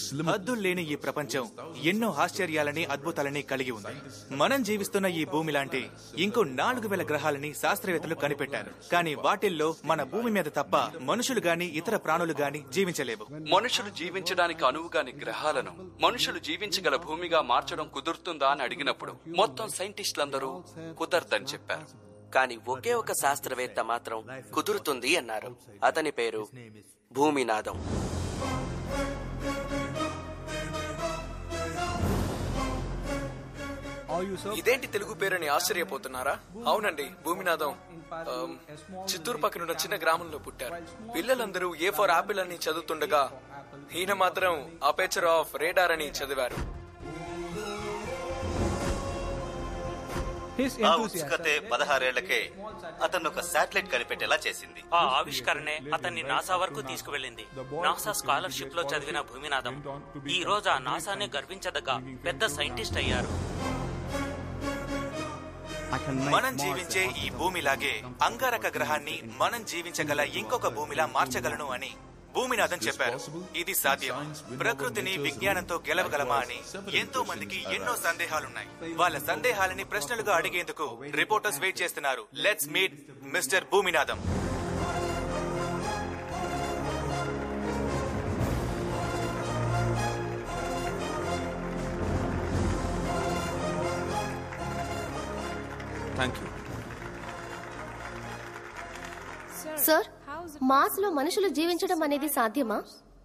హద్దుల్లేని ఈ ప్రపంచం ఎన్నో ఆశ్చర్యాలని అద్భుతాలని కలిగి ఉంది మనం జీవిస్తున్న ఈ భూమి లాంటి ఇంకో నాలుగు వేల గ్రహాలని శాస్త్రవేత్తలు కనిపెట్టారు కానీ వాటిల్లో మన భూమి మీద తప్ప మనుషులు గాని ఇతర ప్రాణులు గాని జీవించలేవు మనుషులు జీవించడానికి అనువుగాని గ్రహాలను మనుషులు జీవించగల భూమిగా మార్చడం కుదురుతుందా అని అడిగినప్పుడు మొత్తం సైంటిస్టులందరూ కుదరదని చెప్పారు కానీ ఒకే ఒక శాస్త్రవేత్త మాత్రం కుదురుతుంది అన్నారు అతని పేరు భూమినాథం ఇదేంటి తెలుగు పేరని ఆశ్చర్యపోతున్నారా అవునండి భూమినాథం ఆమ్, చిత్తూరు పక్కన ఉన్న చిన్న గ్రామంలో పుట్టారు పిల్లలందరూ ఏ ఫర్ ఆపిల్ అని చదువుతుండగా ఈయన మాత్రం అపేచర్ ఆఫ్ రేడార్ అని చదివారు ఆ ఉత్సుకతే పదహారేళ్లకే అతను ఒక శాటిలైట్ కనిపెట్టేలా చేసింది ఆ ఆవిష్కరణే అతన్ని నాసా వరకు తీసుకువెళ్ళింది నాసా స్కాలర్షిప్ లో చదివిన భూమినాథం ఈ రోజు ఆ నాసానే గర్వించదగ్గ పెద్ద సైంటిస్ట్ అయ్యారు మనం జీవించే ఈ భూమిలాగే అంగారక గ్రహాన్ని మనం జీవించగల ఇంకొక భూమిలా మార్చగలను అని భూమినాథన్ చెప్పారు ఇది సాధ్యం ప్రకృతిని విజ్ఞానంతో గెలవగలమా అని ఎంతో మందికి ఎన్నో సందేహాలున్నాయి వాళ్ళ సందేహాలని ప్రశ్నలుగా అడిగేందుకు రిపోర్టర్స్ వెయిట్ చేస్తున్నారు let's meet mister Bhuminatham thank you sir Mars లో మనుషులు జీవించడం అనేది సాధ్యమా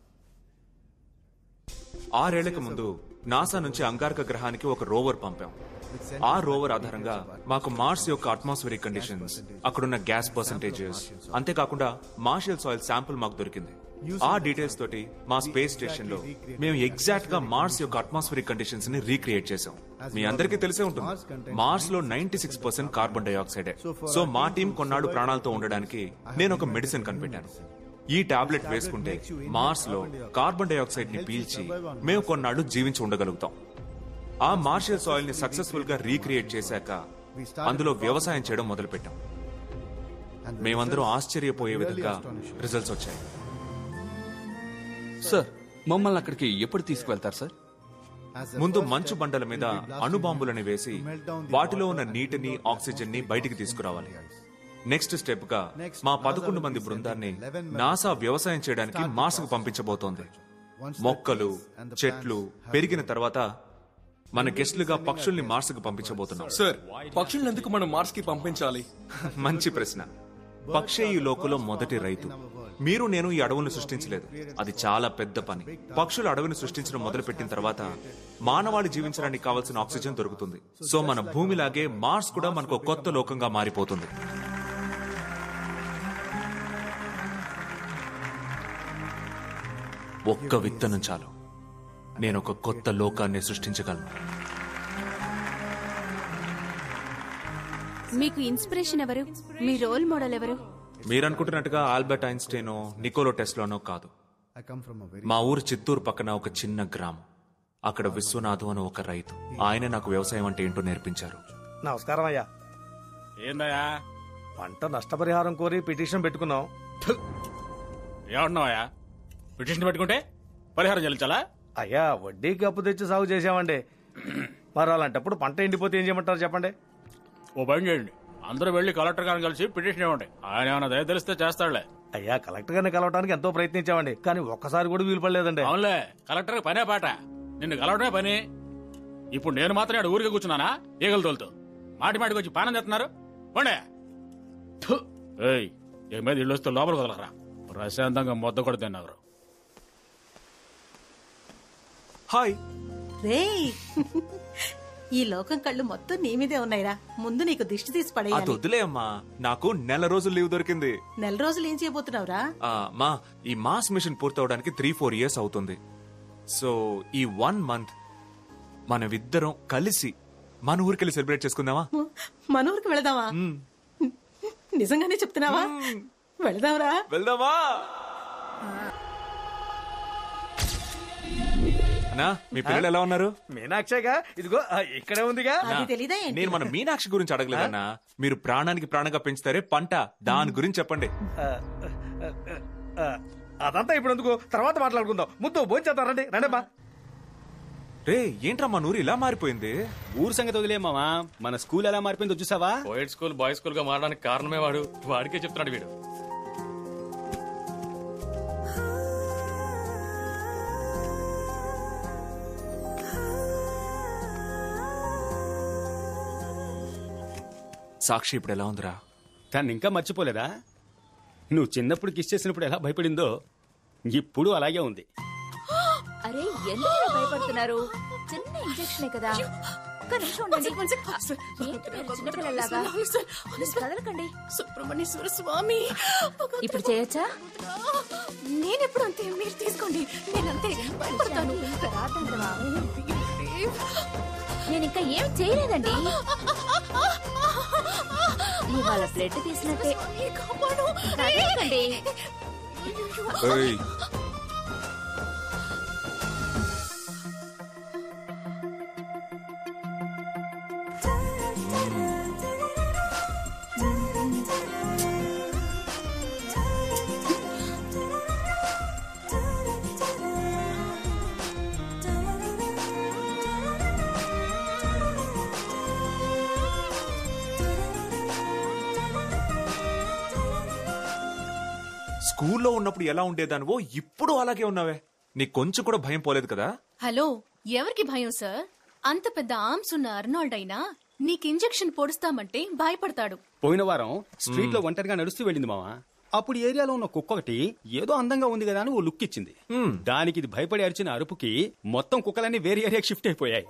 ఆరేళ్లకు ముందు నాసా నుంచి అంగారక గ్రహానికి ఒక రోవర్ పంపాం ఆ రోవర్ ఆధారంగా మాకు మార్స్ యొక్క అట్మాస్ఫిరిక్ కండిషన్స్ అక్కడున్న గ్యాస్ పర్సంటేజెస్ అంతేకాకుండా మార్షియల్ సాయిల్ శాంపుల్ మాకు దొరికింది ఆ డీటెయిల్స్ తోటి మా స్పేస్ స్టేషన్ లో మేము ఎగ్జాక్ట్ గా మార్స్ యొక్క అట్మాస్ఫిరిక్ కండిషన్స్ ని రీక్రియేట్ చేసాం మీ అందరికీ తెలిసే ఉంటుంది మార్స్ లో నైన్టీ సిక్స్ పర్సెంట్ కార్బన్ డైఆక్సైడే సో మా టీం కొన్నాళ్ళు ప్రాణాలతో ఉండడానికి నేను ఒక మెడిసిన్ కనిపెట్టాను ఈ టాబ్లెట్ వేసుకుంటే మార్స్ లో కార్బన్ డైఆక్సైడ్ ని పీల్చి మేము కొన్నాళ్ళు జీవించి ఉండగలుగుతాం ఆ మార్షియల్ సాయిల్ ని సక్సెస్ఫుల్ గా రీక్రియేట్ చేశాక అందులో వ్యవసాయం చేయడం మొదలుపెట్టాం మేమందరం ఆశ్చర్యపోయే విధంగా రిజల్ట్స్ వచ్చాయి సార్ మమ్మల్ని అక్కడికి ఎప్పుడు తీసుకువెళ్తారు సార్ ముందు మంచు బండల మీద అణుబాంబులని వేసి వాటిలో ఉన్న నీటిని ఆక్సిజన్ ని బయటికి తీసుకురావాలి నెక్స్ట్ స్టెప్ గా మా పదకొండు మంది బృందాన్ని నాసా వ్యవసాయం చేయడానికి మార్స్ కు పంపించబోతోంది మొక్కలు చెట్లు పెరిగిన తర్వాత మన గెస్ట్లుగా పక్షుల్ని మార్స్ కు పంపించబోతున్నాం సార్ పక్షులను ఎందుకు మనం మార్స్ కి పంపించాలి మంచి ప్రశ్న పక్షే ఈ లోకంలో మొదటి రైతు మీరు నేను ఈ అడవులను సృష్టించలేదు అది చాలా పెద్ద పని పక్షులు అడవిని సృష్టించడం మొదలుపెట్టిన తర్వాత మానవాళి జీవించడానికి కావాల్సిన ఆక్సిజన్ దొరుకుతుంది సో మన భూమిలాగే మార్స్ కూడా మనకు ఒక కొత్త లోకంగా మారిపోతుంది ఒక్క విత్తనం చాలు నేను ఒక కొత్త లోకాన్ని సృష్టించగలను మీకు ఇన్స్పిరేషన్ ఎవరు మీ రోల్ మోడల్ ఎవరు మీరనుకుంటున్నట్టుగా ఆల్బర్ట్ ఐన్స్టైనో నికోలో టెస్లోనో కాదు మా ఊరు చిత్తూరు పక్కన ఒక చిన్న గ్రామం అక్కడ విశ్వనాథం అని ఒక రైతు ఆయన నాకు వ్యవసాయం అంటే ఏంటో నేర్పించారు నమస్కారం అయ్యా ఏందయ్యా పంట నష్టపరిహారం కోరి పిటిషన్ పెట్టుకున్నాం ఏమంటున్నావయ్యా పిటిషన్ పెట్టుకుంటే పరిహారం చెల్లించాలా అయ్యా వడ్డీకి అప్పు తెచ్చి సాగు చేసామండి మరి అలాంటప్పుడు పంట ఎండిపోతే ఏం చేయమంటారు చెప్పండి ఓ పని చేయండి అందరూ వెళ్ళి కలెక్టర్ గారిని కలిసి పిటిషన్ ఇవ్వండి ఆయన ఏమైనా దయ తెలిస్తే చేస్తాడులే అయ్యా కలెక్టర్ గారిని కలవడానికి ఎంతో ప్రయత్నించామండి కానీ ఒక్కసారి కూడా వీలు పడలేదండి అవునులే కలెక్టర్ పనే పాట నిన్ను కలవడమే పని ఇప్పుడు నేను మాత్రం ఆడ ఊరికే కూర్చున్నానా ఈగలు తోలుతూ మాటి మాటికి వచ్చి పానం చేస్తున్నారు పోండే థు. ఏయ్ ఏ మీద ఇల్లు వస్తే లోపలికి వదలరా ప్రశాంతంగా మొద్ద కూడా తిన్నారు హాయ్ రేయ్ ఈ లోకం కళ్ళు మొత్తం నీ మీదే ఉన్నాయిరా ముందు నీకు దిష్టి తీసి అది పడేయాలి వద్దులే అమ్మా నాకు నెల రోజులు లీవ్ దొరికింది నెల రోజులు ఏం చేయబోతున్నావురా ఆ, మా ఈ మాస్ మిషన్ పూర్తవడానికి త్రీ ఫోర్ ఇయర్స్ అవుతుంది సో ఈ వన్ మంత్ మనమిద్దరం కలిసి మన ఊరికెళ్ళి సెలబ్రేట్ చేసుకుందామా మన ఊరికి వెళదామా నిజంగానే చెప్తున్నావా వెళదాంరా వెళ్దామా అన్నా మీ పిల్లలు ఎలా ఉన్నారు మీనాక్షేగా ఇదిగో ఆ, ఇక్కడే ఉందిగా అది తెలీదా ఏంటి? నేను మన మీనాక్షి గురించి అడగలేదన్నా మీరు ప్రాణానికి ప్రాణంగా పెంచుతారే పంట దాని గురించి చెప్పండి ఆ, ఆ, ఆ, అదంతా ఇప్పుడు ఎందుకు తర్వాత మాట్లాడుకుందాం ముద్దు భోంచేద్దాం రండి రండి బా రే ఏంట్రా మా నూరు ఇలా మారిపోయింది ఊరు సంగతి వదిలే మామా మన స్కూల్ ఎలా మారిపోయిందో చూసావా పోయిట్ స్కూల్ బాయ్స్ స్కూల్ గా మారడానికి కారణమే వాడు వాడికే చెప్తున్నాడు వీడు సాక్షి ఇప్పుడు ఎలా ఉందిరా తను ఇంకా మర్చిపోలేదా నువ్వు చిన్నప్పుడు కిస్ చేసినప్పుడు ఎలా భయపడిందో ఇప్పుడు అలాగే ఉంది అరే ఎందుకు ఇలా భయపడుతున్నారు చిన్న ఇంజెక్షనే కదా ఒక్క నిమిషం ఉండండి ఏంటి మీరు చిన్నపిల్లలాగా? మీరు కదలకండి సుబ్రహ్మణ్యేశ్వర స్వామి ఇప్పుడు చేయొచ్చా నేనెప్పుడు అంతే మీరు తీసుకోండి నేనంతే భయపడతాను రాదంటవా? నేను ఇంకా ఏం చేయలేదండి ఇవాళ బ్లడ్ తీసినట్టే కదలకండి ఏయ్, స్కూల్లో ఉన్నప్పుడు ఎలా ఉండేదానివో ఇప్పుడు అలాగే ఉన్నావే నీకు కొంచెం కూడా భయం పోలేదు కదా హలో ఎవరికి భయం సార్ అంత పెద్ద ఆర్మ్స్ ఉన్న అర్నాల్డ్ అయినా నీకు ఇంజెక్షన్ పొడుస్తామంటే భయపడతాడు పోయిన వారం స్ట్రీట్ లో ఒంటరిగా నడుస్తూ వెళ్ళింది మావా అప్పుడు ఏరియాలో ఉన్న కుక్క ఒకటి ఏదో అందంగా ఉంది కదా అని ఓ లుక్ ఇచ్చింది దానికి ఇది భయపడి అరిచిన అరుపుకి మొత్తం కుక్కలన్నీ వేరే ఏరియాకి షిఫ్ట్ అయిపోయాయి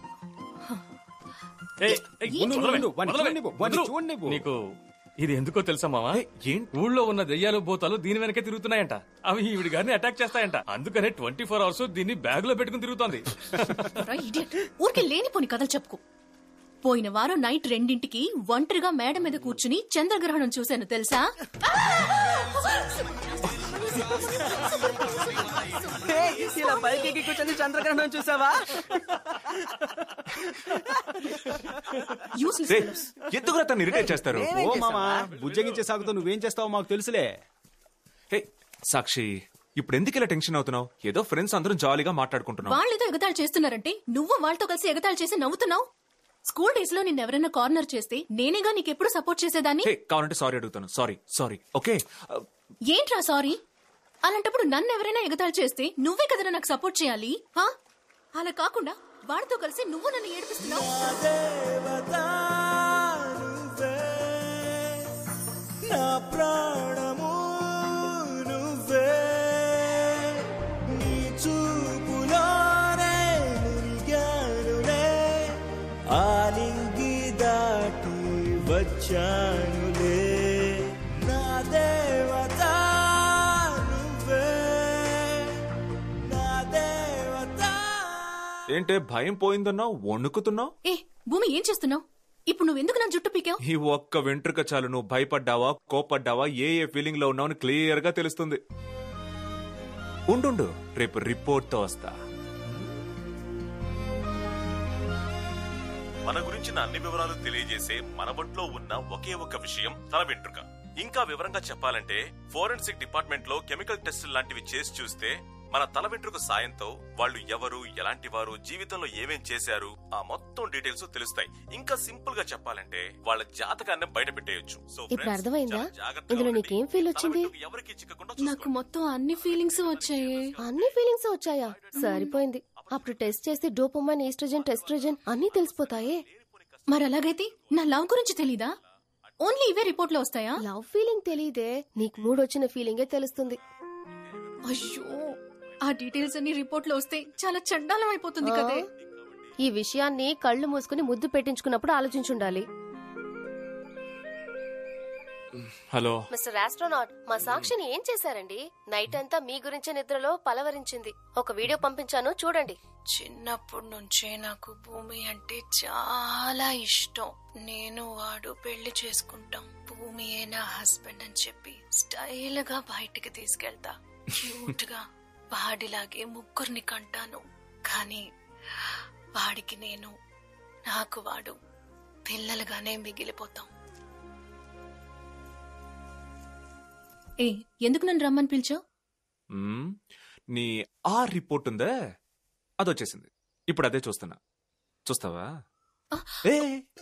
ఏయ్, ఏయ్, ఉండు, వదలవే, ఉండు, వాడిని వదలవే, చూడనివ్వు, వాడిని వదలు. చూడనివ్వు. నీకు ఇది ఎందుకో తెలుసా మావా ఊళ్ళో ఉన్న దెయ్యాలు భూతాలు దీని వెనకే తిరుగుతున్నాయంట అవి ఈవిడి గారిని అటాక్ చేస్తాయంట అందుకనే ట్వంటీ ఫోర్ అవర్స్ దీన్ని బ్యాగ్ లో పెట్టుకుని తిరుగుతోంది రా, idiot. ఊరికే లేనిపోని కథలు చెప్పుకో పోయిన వారం నైట్ రెండింటికి ఒంటరిగా మేడ మీద కూర్చుని చంద్రగ్రహణం చూశాను తెలుసా ఇలా పైకి కూర్చొని చంద్రగ్రహణం చూసావా రే, ఎందుకురా తను ఇరిటేట్ చేస్తారు ఓ మామా బుజ్జగించే సాగుతో నువ్వేం చేస్తావో మాకు తెలుసులే హే సాక్షి ఇప్పుడు ఎందుకు ఇలా టెన్షన్ అవుతున్నావు ఏదో ఫ్రెండ్స్ అందరం జాలీగా మాట్లాడుకుంటున్నాం వాళ్ళేదో ఎగతాళి చేస్తున్నారంటే నువ్వు వాళ్ళతో కలిసి ఎగతాళి చేసి నవ్వుతున్నావు స్కూల్ డేస్ లో నిన్ను ఎవరైనా కార్నర్ చేస్తే నేనేగా నీకెప్పుడు సపోర్ట్ చేసేదాన్ని హే కావాలంటే సారీ అడుగుతాను సారీ సారీ ఓకే ఏంట్రా సారీ అలాంటప్పుడు నన్ను ఎవరైనా ఎగతాళి చేస్తే నువ్వే కదరా నాకు సపోర్ట్ చేయాలి హా? అలా కాకుండా వాడితో కలిసి నువ్వు నన్ను ఏడిపిస్తున్నావు నా ప్రాణము నువ్వే నీ చూపులోనే మునిగానులే ఆలింగి దాటి వచ్చానులే నా దేవత నువ్వే నా దేవత ఏంటే భయం పోయిందన్నావు వణుకుతున్నావు ఏ భూమి ఏం చేస్తున్నావు ఇప్పుడు నువ్వు ఎందుకు నా జుట్టు పీకావు ఈ ఒక్క వెంట్రుక చాలు నువ్వు భయపడ్డావా కోపడ్డావా ఏ ఏ ఫీలింగ్ లో ఉన్నావు క్లియర్ గా తెలుస్తుంది ఉండు రేపు రిపోర్ట్ తో వస్తా మన గురించిన అన్ని వివరాలు తెలియజేసే మన ఒంట్లో ఉన్న ఒకే ఒక విషయం తల వెంట్రుక ఇంకా వివరంగా చెప్పాలంటే ఫోరెన్సిక్ డిపార్ట్మెంట్ లో కెమికల్ టెస్ట్ లాంటివి చేసి చూస్తే మన తల వెంట్రుక సాయంతో వాళ్ళు ఎవరు ఎలాంటి వారు జీవితంలో ఏమేం చేశారు ఆ మొత్తం డీటెయిల్స్ తెలుస్తాయి ఇంకా సింపుల్ గా చెప్పాలంటే వాళ్ళ జాతకాన్ని బయట పెట్టేయచ్చు సో ఇప్పుడు అర్థమైందా ఇందులో నీకేం ఫీల్ వచ్చింది నాకు మొత్తం అన్ని ఫీలింగ్స్ వచ్చాయి అన్ని ఫీలింగ్స్ వచ్చాయా సరిపోయింది అప్పుడు టెస్ట్ చేస్తే డోపమైన్ ఈస్ట్రోజన్ టెస్ట్రోజన్ అన్ని తెలిసిపోతాయే మరి అలాగైతే నా లవ్ గురించి తెలీదా ఓన్లీ ఇవే రిపోర్ట్ లో వస్తాయా లవ్ ఫీలింగ్ తెలియదే నీకు మూడు వచ్చిన ఫీలింగే తెలుస్తుంది అయ్యో ఆ డీటెయిల్స్ అన్ని రిపోర్ట్ లో వస్తే చాలా చండాలం అయిపోతుంది కదే ఈ విషయాన్ని కళ్ళు మూసుకుని ముద్దు పెట్టించుకున్నప్పుడు ఆలోచించుండాలి హలో మిస్టర్ ఆస్ట్రోనాట్ మా సాక్షిని ఏం చేశారండి నైట్ అంతా మీ గురించే నిద్రలో పలవరించింది ఒక వీడియో పంపించాను చూడండి చిన్నప్పటి నుంచే నాకు భూమి అంటే చాలా ఇష్టం నేను వాడు పెళ్లి చేసుకుంటాం భూమి నా హస్బెండ్ అని చెప్పి స్టైల్ గా బయటికి తీసుకెళ్తా క్యూట్ గా వాడిలాగే ముగ్గురిని కంటాను కానీ వాడికి నేను నాకు వాడు పిల్లలుగానే మిగిలిపోతాం ఏ ఎందుకు నన్ను రమ్మని పిలిచావు మ్మ్. నీ ఆ రిపోర్ట్ ఉందే అదొచ్చేసింది ఇప్పుడు అదే చూస్తున్నా చూస్తావా ఏ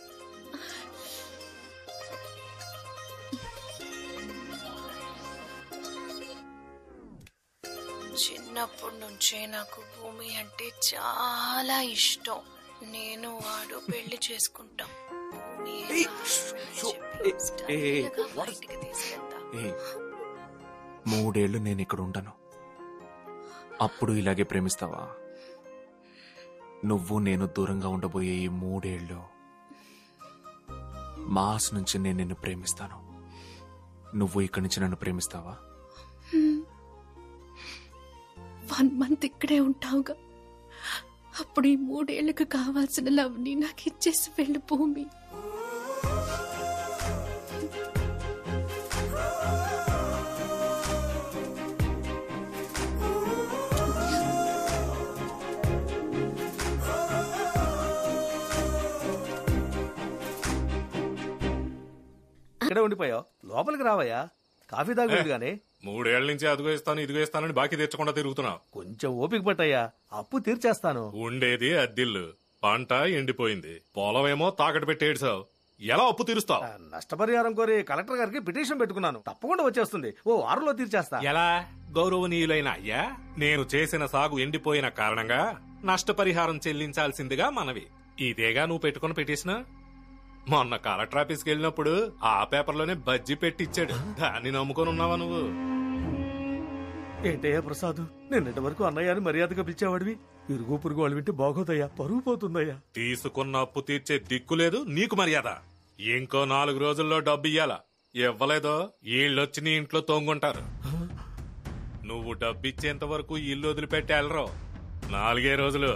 చిన్నప్పటి నుంచే నాకు భూమి అంటే చాలా ఇష్టం నేను వాడు పెళ్లి చేసుకుంటాం భూమి నా husband అని చెప్పి స్టైల్గా బయటికి తీసుకెళ్తా ఏ మూడేళ్లు నేను ఇక్కడ ఉండను అప్పుడు ఇలాగే ప్రేమిస్తావా నువ్వు నేను దూరంగా ఉండబోయే ఈ మూడేళ్లు మాస్ నుంచి నేను నిన్ను ప్రేమిస్తాను నువ్వు ఇక్కడి నుంచి నన్ను ప్రేమిస్తావా వన్ మంత్ ఇక్కడే ఉంటావుగా అప్పుడు ఈ మూడేళ్లకు కావాల్సిన లవ్ని నాకు ఇచ్చేసి వెళ్ళు భూమి ఇక్కడే ఉండిపోయావు లోపలికి రావయ్యా కాఫీ తాగుడు గానీ మూడేళ్ల నుంచి అదిగో ఇస్తాను ఇదిగో ఇస్తానని బాకీ తెచ్చకుండా తిరుగుతున్నావు కొంచెం ఓపిక పట్టయ్యా అప్పు తీర్చేస్తాను ఉండేది అద్దిల్లు పంట ఎండిపోయింది పొలమేమో తాకట్టు పెట్టేడుసావు ఎలా అప్పు తీరుస్తావు నష్టపరిహారం కోరి కలెక్టర్ గారికి పిటిషన్ పెట్టుకున్నాను తప్పకుండా వచ్చేస్తుంది ఓ వారంలో తీర్చేస్తా ఎలా గౌరవనీయులైన అయ్యా నేను చేసిన సాగు ఎండిపోయిన కారణంగా నష్టపరిహారం చెల్లించాల్సిందిగా మనవి ఇదేగా నువ్వు పెట్టుకుని పెట్టేసిన మొన్న కలెక్టర్ ఆఫీస్కి వెళ్ళినప్పుడు ఆ పేపర్లోనే బజ్జి పెట్టిచ్చాడు దాన్ని నమ్ముకొని ఉన్నావా నువ్వు ఏంటయ్యా ప్రసాద్ నిన్నటి వరకు అన్నయ్య అని మర్యాదగా పిలిచేవాడివి ఇరుగు పురుగు వాళ్ళు వింటే బాగోదయ్యా పరుగు పోతుందయ్యా తీసుకున్న అప్పు తీర్చే దిక్కు లేదు నీకు మర్యాద ఇంకో నాలుగు రోజుల్లో డబ్బు ఇయ్యాలా ఇవ్వలేదో వీళ్ళొచ్చి నీ ఇంట్లో తొంగుంటారు నువ్వు డబ్బిచ్చేంత వరకు ఇల్లు వదిలిపెట్టి వెళ్ళరు నాలుగే రోజులు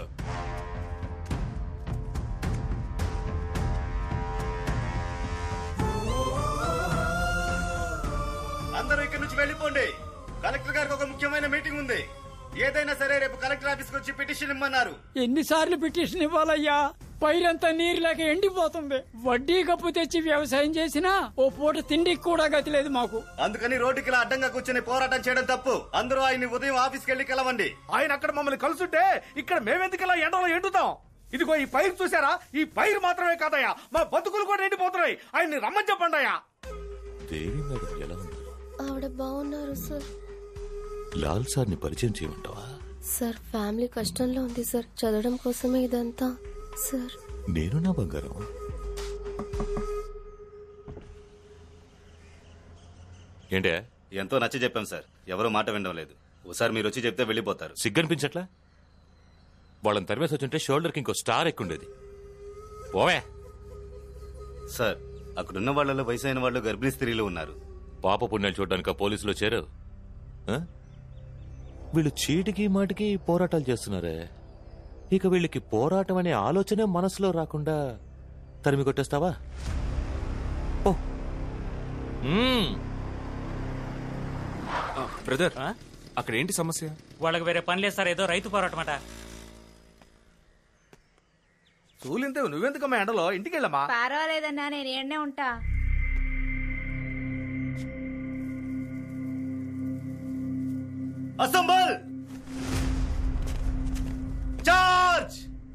అందరూ ఇక్కడి నుంచి వెళ్ళిపోండి కలెక్టర్ గారికి ఒక ముఖ్యమైన మీటింగ్ ఉంది ఏదైనా సరే రేపు కలెక్టర్ ఆఫీస్కి వచ్చి పిటిషన్ ఇమ్మన్నారు ఎన్నిసార్లు పిటిషన్ ఇవ్వాలయ్యా పైరంతా నీరు లేక ఎండిపోతుంది వడ్డీ కప్పు తెచ్చి వ్యవసాయం చేసినా ఓ పూట తిండికి కూడా గతి లేదు మాకు అందుకని రోడ్డుకి ఇలా అడ్డంగా కూర్చొని పోరాటం చేయడం తప్పు అందరూ ఆయన్ని ఉదయం ఆఫీస్కి వెళ్ళి కలవండి ఆయన అక్కడ మమ్మల్ని కలుసుంటే ఇక్కడ మేమెందుకు ఇలా ఎండలో ఎండుతాం ఇదిగో ఈ పైరు చూసారా ఈ పైరు మాత్రమే కాదయ్యా మా బతుకులు కూడా ఎండిపోతున్నాయి ఆయన్ని రమ్మని చెప్పండి అయ్యా దేవి మేడం ఎలా ఉన్నారు ఆవిడ బాగున్నారు సార్ లాల్ సార్ని పరిచయం చేయమంటావా సార్ ఫ్యామిలీ కష్టంలో ఉంది సార్ చదవడం కోసమే ఇదంతా సార్ నేను నా బంగారం ఏంటే ఎంతో నచ్చ చెప్పాం సార్ ఎవరూ మాట వినడం లేదు ఒకసారి మీరు వచ్చి చెప్తే వెళ్ళిపోతారు సిగ్గనిపించట్లా వాళ్ళని తరిమేసి వచ్చుంటే షోల్డర్కి ఇంకో స్టార్ ఎక్కుండేది ఓవే సార్ అక్కడున్న వాళ్ళలో వయసు అయిన వాళ్ళు గర్భిణీ స్త్రీలు ఉన్నారు పాప పుణ్యాలు చూడడానికి పోలీసులు చేరారు ఆ? వీళ్ళు చీటికి మాటికి పోరాటాలు చేస్తున్నారే ఇక వీళ్ళకి పోరాటం అనే ఆలోచనే మనసులో రాకుండా తరిమి కొట్టేస్తావా ఓ మ్మ్. బ్రదర్ అక్కడ ఏంటి సమస్య వాళ్ళకి వేరే పని లేదు సార్ ఏదో రైతు పోరాటమట సూలింతే నువ్వెందుకమ్మా ఎండలో ఇంటికి వెళ్ళమ్మా పర్వాలేదన్నా నేను ఏడనే ఉంటా అసెంబల్ చార్జ్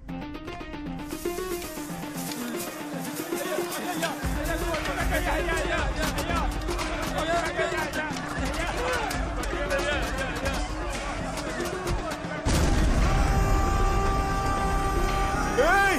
ఏయ్!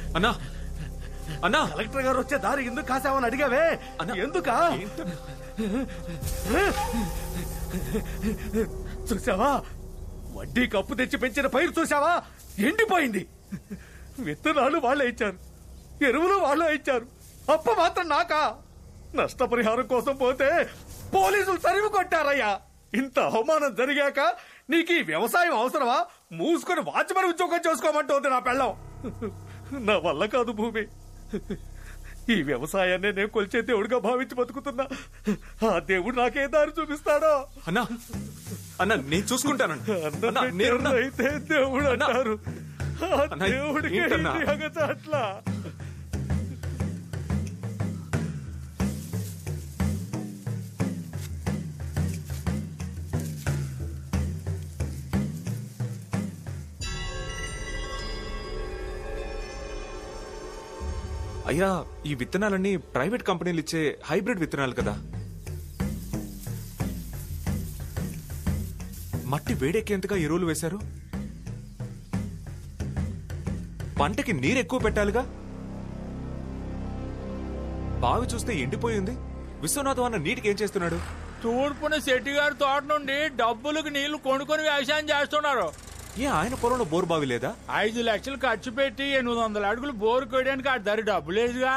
అన్నా అన్నా కలెక్టర్ గారు వచ్చే దారి ఎందుకు కాసావని అడిగావే ఎందుకా చూసావా వడ్డీ కప్పు తెచ్చి పెంచిన పైరు చూసావా ఎండిపోయింది విత్తనాలు వాళ్ళే ఇచ్చారు ఎరువులు వాళ్ళే ఇచ్చారు అప్పు మాత్రం నాకా నష్టపరిహారం కోసం పోతే పోలీసులు తరిమి కొట్టారయ్యా ఇంత అవమానం జరిగాక నీకు ఈ వ్యవసాయం అవసరమా మూసుకొని వాచ్మన్ ఉద్యోగం చేసుకోమంటోంది నా పెళ్ళం నా వల్ల కాదు భూమి ఈ వ్యవసాయాన్ని నేను కొలిచే దేవుడిగా భావించి బతుకుతున్నా ఆ దేవుడు నాకే దారి చూపిస్తాడో అన్నా అన్నా నేను చూసుకుంటానండి అన్నా, నేనున్నా. అయితే దేవుడు అంటారు ఆ అన్నా, దేవుడికి ఏంటన్నా? ఇది అగచాట్లా అయ్యా ఈ విత్తనాలన్నీ ప్రైవేట్ కంపెనీలు ఇచ్చే హైబ్రిడ్ విత్తనాలు కదా మట్టి వేడెక్కేంతగా ఎరువులు వేశారు పంటకి నీరు ఎక్కువ పెట్టాలిగా బావి చూస్తే ఎండిపోయింది విశ్వనాథం అన్న నీటికి ఏం చేస్తున్నాడు తూర్పున శెట్టి గారి తోట నుండి డబ్బులకు నీళ్లు కొనుక్కొని వ్యవసాయం చేస్తున్నారు ఏ ఆయన పొలంలో బోరు బావి లేదా ఐదు లక్షలు ఖర్చు పెట్టి ఎనిమిది వందల అడుగులు బోరు కొయ్యడానికి ఆ ధర డబ్బు లేదుగా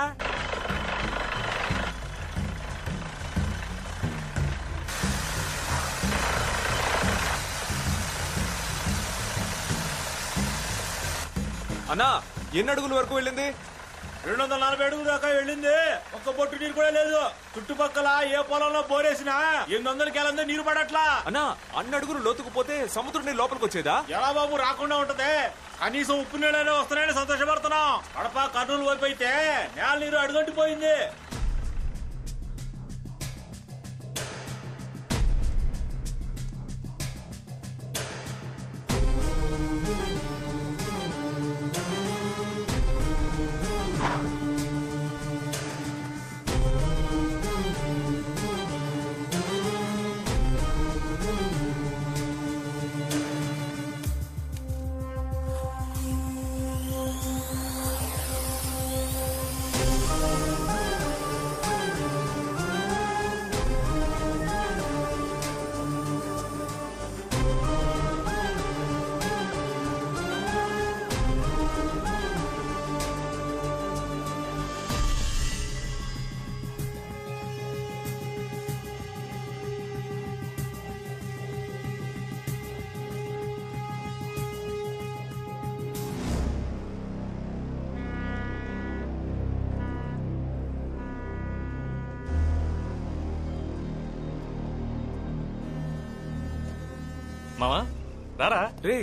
అన్నా ఎన్ని అడుగుల వరకు వెళ్ళింది రెండు వందల నలభై అడుగు దాకా వెళ్ళింది ఒక్క బొట్టు నీరు కూడా లేదు చుట్టుపక్కల ఏ పొలంలో బోరేసినా ఎనిమిది వందలకి వెళ్ళంది నీరు పడట్లా అన్నా అన్ని అడుగులు లోతుకుపోతే సముద్రం నీళ్ళు లోపలికి వచ్చేదా ఎలా బాబు రాకుండా ఉంటది కనీసం ఉప్పు నీళ్ళనే వస్తున్నాయని సంతోషపడుతున్నాం కడప కర్నూలు వైపు అయితే నేల నీరు అడుగంటిపోయింది మావా రారా రే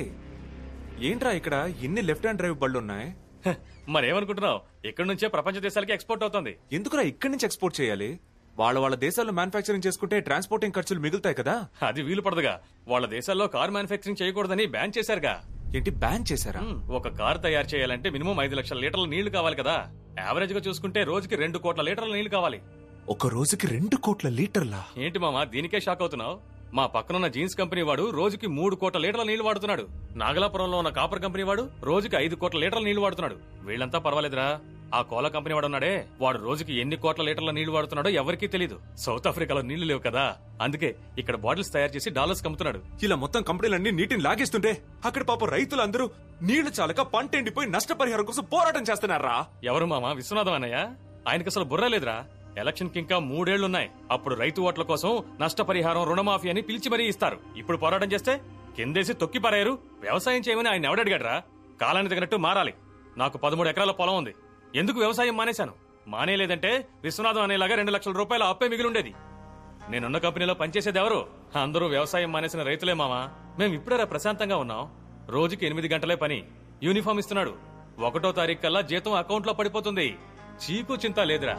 ఏంట్రా ఇక్కడ ఎన్ని లెఫ్ట్ హ్యాండ్ డ్రైవ్ బళ్ళు ఉన్నాయి మరేమనుకుంటున్నావు ఇక్కడి నుంచే ప్రపంచ దేశాలకి ఎక్స్పోర్ట్ అవుతుంది ఎందుకురా ఇక్కడి నుంచి ఎక్స్పోర్ట్ చేయాలి వాళ్ళ వాళ్ళ దేశాల్లో మ్యానుఫాక్చరింగ్ చేసుకుంటే ట్రాన్స్పోర్టింగ్ ఖర్చులు మిగులుతాయి కదా అది వీలు పడదుగా వాళ్ళ దేశాల్లో కార్ మ్యానుఫ్యాక్చరింగ్ చేయకూడదని బ్యాన్ చేశారుగా ఏంటి బ్యాన్ చేశారా ఒక కార్ తయారు చేయాలంటే మినిమం ఐదు లక్షల లీటర్ల నీళ్లు కావాలి కదా యావరేజ్ గా చూసుకుంటే రోజుకి రెండు కోట్ల లీటర్ల నీళ్లు కావాలి ఒక రోజుకి రెండు కోట్ల లీటర్లా ఏంటి మామ దీనికే షాక్ అవుతున్నావు మా పక్కనున్న జీన్స్ కంపెనీ వాడు రోజుకి మూడు కోట్ల లీటర్ల నీళ్లు వాడుతున్నాడు నాగలాపురంలో ఉన్న కాపర్ కంపెనీ వాడు రోజుకి ఐదు కోట్ల లీటర్ల నీళ్లు వాడుతున్నాడు వీళ్ళంతా పర్వాలేదురా ఆ కోలా కంపెనీ వాడు ఉన్నాడే వాడు రోజుకి ఎన్ని కోట్ల లీటర్ల నీళ్లు వాడుతున్నాడో ఎవరికీ తెలియదు సౌత్ ఆఫ్రికాలో నీళ్లు లేవు కదా అందుకే ఇక్కడ బాటిల్స్ తయారు చేసి డాలర్స్ కమ్ముతున్నాడు ఇలా మొత్తం కంపెనీలన్నీ నీటిని లాగేస్తుంటే అక్కడ పాప రైతులందరూ నీళ్లు చాలక పంట ఎండిపోయి నష్టపరిహారం కోసం పోరాటం చేస్తున్నారా ఎవరు మామ విశ్వనాథం అన్నయ్య ఆయనకి అసలు బుర్ర లేదురా ఎలక్షన్ కి ఇంకా మూడేళ్లున్నాయి అప్పుడు రైతు ఓట్ల కోసం నష్టపరిహారం రుణమాఫీ అని పిలిచి మరీ ఇస్తారు ఇప్పుడు పోరాటం చేస్తే కిందేసి తొక్కి పారారు వ్యవసాయం చేయమని ఆయన ఎవడడిగాడ్రా కాలానికి తగినట్టు మారాలి నాకు పదమూడు ఎకరాల పొలం ఉంది ఎందుకు వ్యవసాయం మానేశాను మానేలేదంటే విశ్వనాథం అనేలాగా రెండు లక్షల రూపాయల అప్పే మిగిలిండేది నేనున్న కంపెనీలో పనిచేసేది ఎవరు అందరూ వ్యవసాయం మానేసిన రైతులే మామా మేము ఇప్పుడేరా ప్రశాంతంగా ఉన్నాం రోజుకి ఎనిమిది గంటలే పని యూనిఫామ్ ఇస్తున్నాడు ఒకటో తారీఖు కల్లా జీతం అకౌంట్లో పడిపోతుంది చీకు చింత లేదురా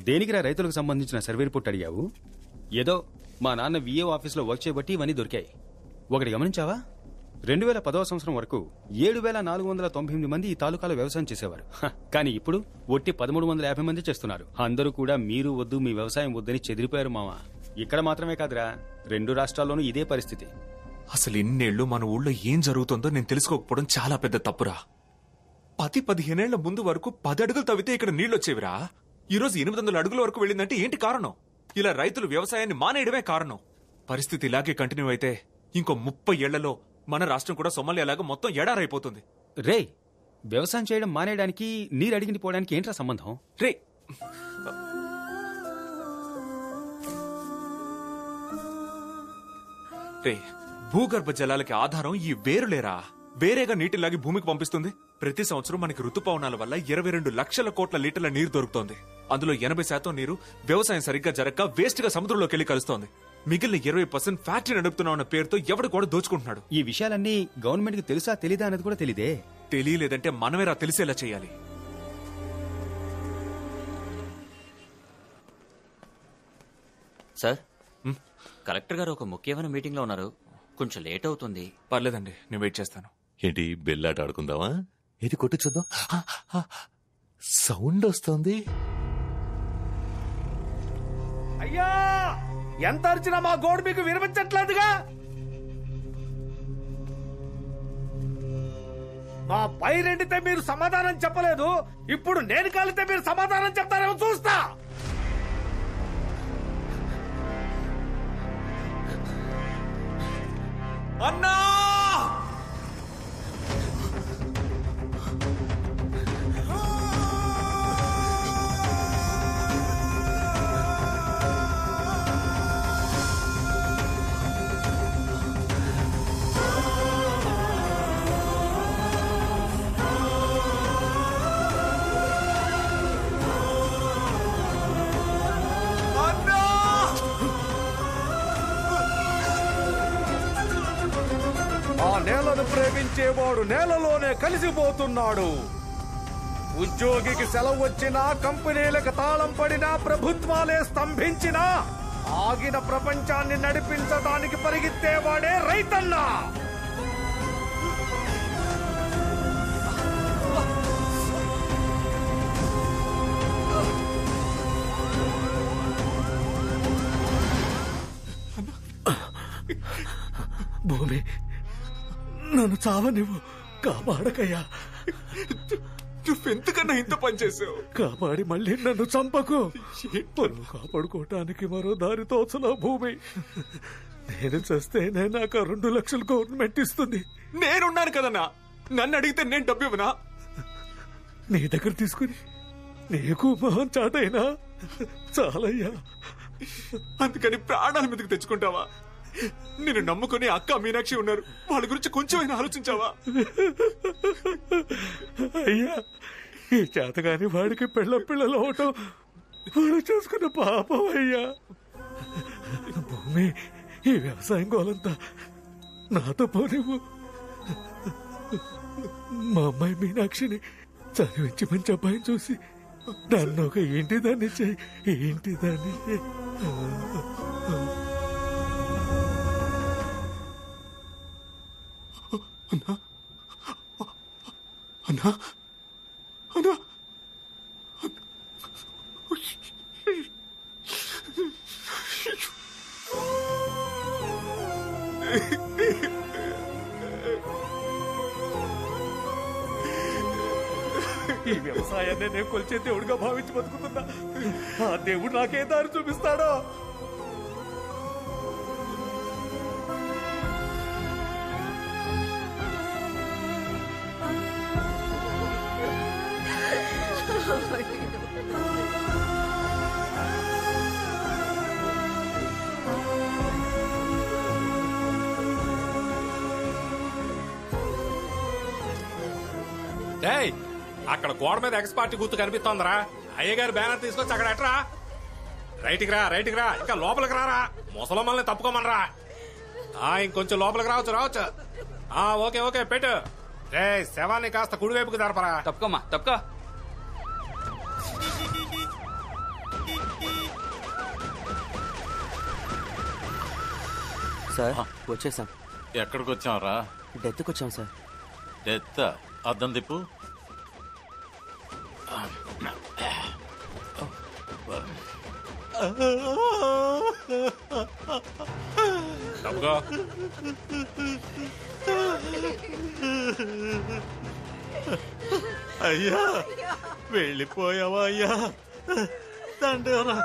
దేనికిరా రైతులకు సంబంధించిన సర్వే రిపోర్ట్ అడిగావు ఏదో మా నాన్న విఏఓ ఆఫీస్లో వర్క్ చేయబట్టి ఇవన్నీ దొరికాయి ఒకటి గమనించావా రెండు వేల పదవ సంవత్సరం వరకు ఏడు వేల నాలుగు వందల తొంభై ఎనిమిది మంది ఈ తాలూకాలో వ్యవసాయం చేసేవారు హ, కానీ ఇప్పుడు ఒట్టి పదమూడు వందల యాభై మంది చేస్తున్నారు అందరూ కూడా మీరు వద్దు మీ వ్యవసాయం వద్దని చెదిరిపోయారు మావా ఇక్కడ మాత్రమే కాదురా రెండు రాష్ట్రాల్లోనూ ఇదే పరిస్థితి అసలు ఇన్నేళ్లు మన ఊళ్ళో ఏం జరుగుతుందో నేను తెలుసుకోకపోవడం చాలా పెద్ద తప్పురా పది పదిహేనేళ్ల ముందు వరకు పది అడుగులు తవ్వితే ఇక్కడ నీళ్ళొచ్చేవిరా ఈ రోజు ఎనిమిది వందల అడుగుల వరకు వెళ్ళిందంటే ఏంటి కారణం ఇలా రైతులు వ్యవసాయాన్ని మానేయడమే కారణం పరిస్థితి ఇలాగే కంటిన్యూ అయితే ఇంకో ముప్పై ఏళ్లలో మన రాష్ట్రం కూడా సొమాలియాలాగా మొత్తం ఎడారైపోతుంది రే వ్యవసాయం చేయడం మానేయడానికి నీరు అడిగిని పోవడానికి ఏంట్రా సంబంధం రే రే భూగర్భ జలాలకి ఆధారం ఈ వేరులేరా వేరేగా నీటిలాగి భూమికి పంపిస్తుంది ప్రతి సంవత్సరం మనకి ఋతుపవనాల వల్ల ఇరవై రెండు లక్షల కోట్ల లీటర్ల నీరు దొరుకుతోంది అందులో ఎనభై శాతం నీరు వ్యవసాయం సరిగ్గా జరగక వేస్ట్ గా సముద్రంలోకి వెళ్లి కలుస్తోంది మిగిలిన ఇరవై పర్సెంట్ ఫ్యాక్టరీ నడుపుతున్నాం అన్న పేరుతో ఎవడు కూడా దోచుకుంటున్నాడు ఈ విషయాలన్నీ గవర్నమెంట్ కి తెలుసా తెలీదా అనేది కూడా తెలియదే తెలియలేదంటే మనమేరా తెలిసేలా చేయాలి సార్ కలెక్టర్ గారు ఒక ముఖ్యమైన మీటింగ్ లో ఉన్నారు కొంచెం లేట్ అవుతుంది పర్లేదండి నేను వెయిట్ చేస్తాను ఏంటి బెల్లాట ఆడుకుందామా ఇది కొట్టు చూద్దాం ఆ, ఆ, సౌండ్ వస్తుంది అయ్యా ఎంత అరిచినా మా గోడు మీకు వినిపించట్లేదుగా మా పైరెండితే మీరు సమాధానం చెప్పలేదు ఇప్పుడు నేను కాలితే మీరు సమాధానం చెప్తారేమో చూస్తా అన్నా ఆ నేలను ప్రేమించేవాడు నేలలోనే కలిసిపోతున్నాడు ఉద్యోగికి సెలవు వచ్చినా కంపెనీలకు తాళం పడినా ప్రభుత్వాలే స్తంభించినా ఆగిన ప్రపంచాన్ని నడిపించడానికి పరిగెత్తేవాడే రైతన్నా భూమి నన్ను చావనివ్వు కాపాడకయ్యా నువ్వెంతకన్నా ఇంత పని చేసావు కాపాడి మళ్ళీ నన్ను చంపకు నన్ను కాపాడుకోవటానికి మరో దారి తోచలా భూమి నేను చస్తేనే నాకు ఆ రెండు లక్షలు గవర్నమెంట్ ఇస్తుంది నేనున్నాను కదన్నా నన్ను అడిగితే నేను డబ్బు ఇవ్వనా నీ దగ్గర తీసుకుని నీకు మొహం చాటైనా చాలయ్యా అందుకని ప్రాణాల మీదకి తెచ్చుకుంటావా నిన్ను నమ్ముకుని అక్క మీనాక్షి ఉన్నారు వాళ్ళ గురించి కొంచెమైనా ఆలోచించావా అయ్యా ఈ చేతగాని వాడికి పిల్ల పిల్లలు అవటం వాడు చూసుకున్న పాపం అయ్యా భూమి ఈ వ్యవసాయం గోలంతా నాతో పోనివ్వు మా అమ్మాయి మీనాక్షిని చదివించి మంచి అబ్బాయిని చూసి నన్ను ఒక ఇంటి దాన్ని చెయ్యి ఇంటి దాన్ని చెయ్యి. అన్నా అన్నా ఈ వ్యవసాయాన్ని నేను కొలిచే దేవుడిగా భావించి బతుకుతున్నా ఆ దేవుడు నాకే దారి చూపిస్తాడో డేయ్ అక్కడ గోడ మీద ఎక్స్ పార్టీ గుర్తు కనిపిస్తోందిరా అయ్యగారి బ్యానర్ తీసుకొచ్చి అక్కడ ఎట్రా రైట్కి రా రైట్కి రా ఇంకా లోపలికి రారా ముసలమ్మల్ని తప్పుకోమనరా ఆ ఇంకొంచెం లోపలికి రావచ్చు రావచ్చు ఆ ఓకే ఓకే పెట్టు రే శవాన్ని కాస్త కుడివైపుకి జరపరా తప్పుకోమా తప్పుకో సార్ వచ్చేసాం ఎక్కడికి వచ్చాంరా డెత్కి వచ్చాం సార్ డెత్ అద్దం తిప్పు తప్పుగా అయ్యా వెళ్ళిపోయావా అయ్యా తండ్రి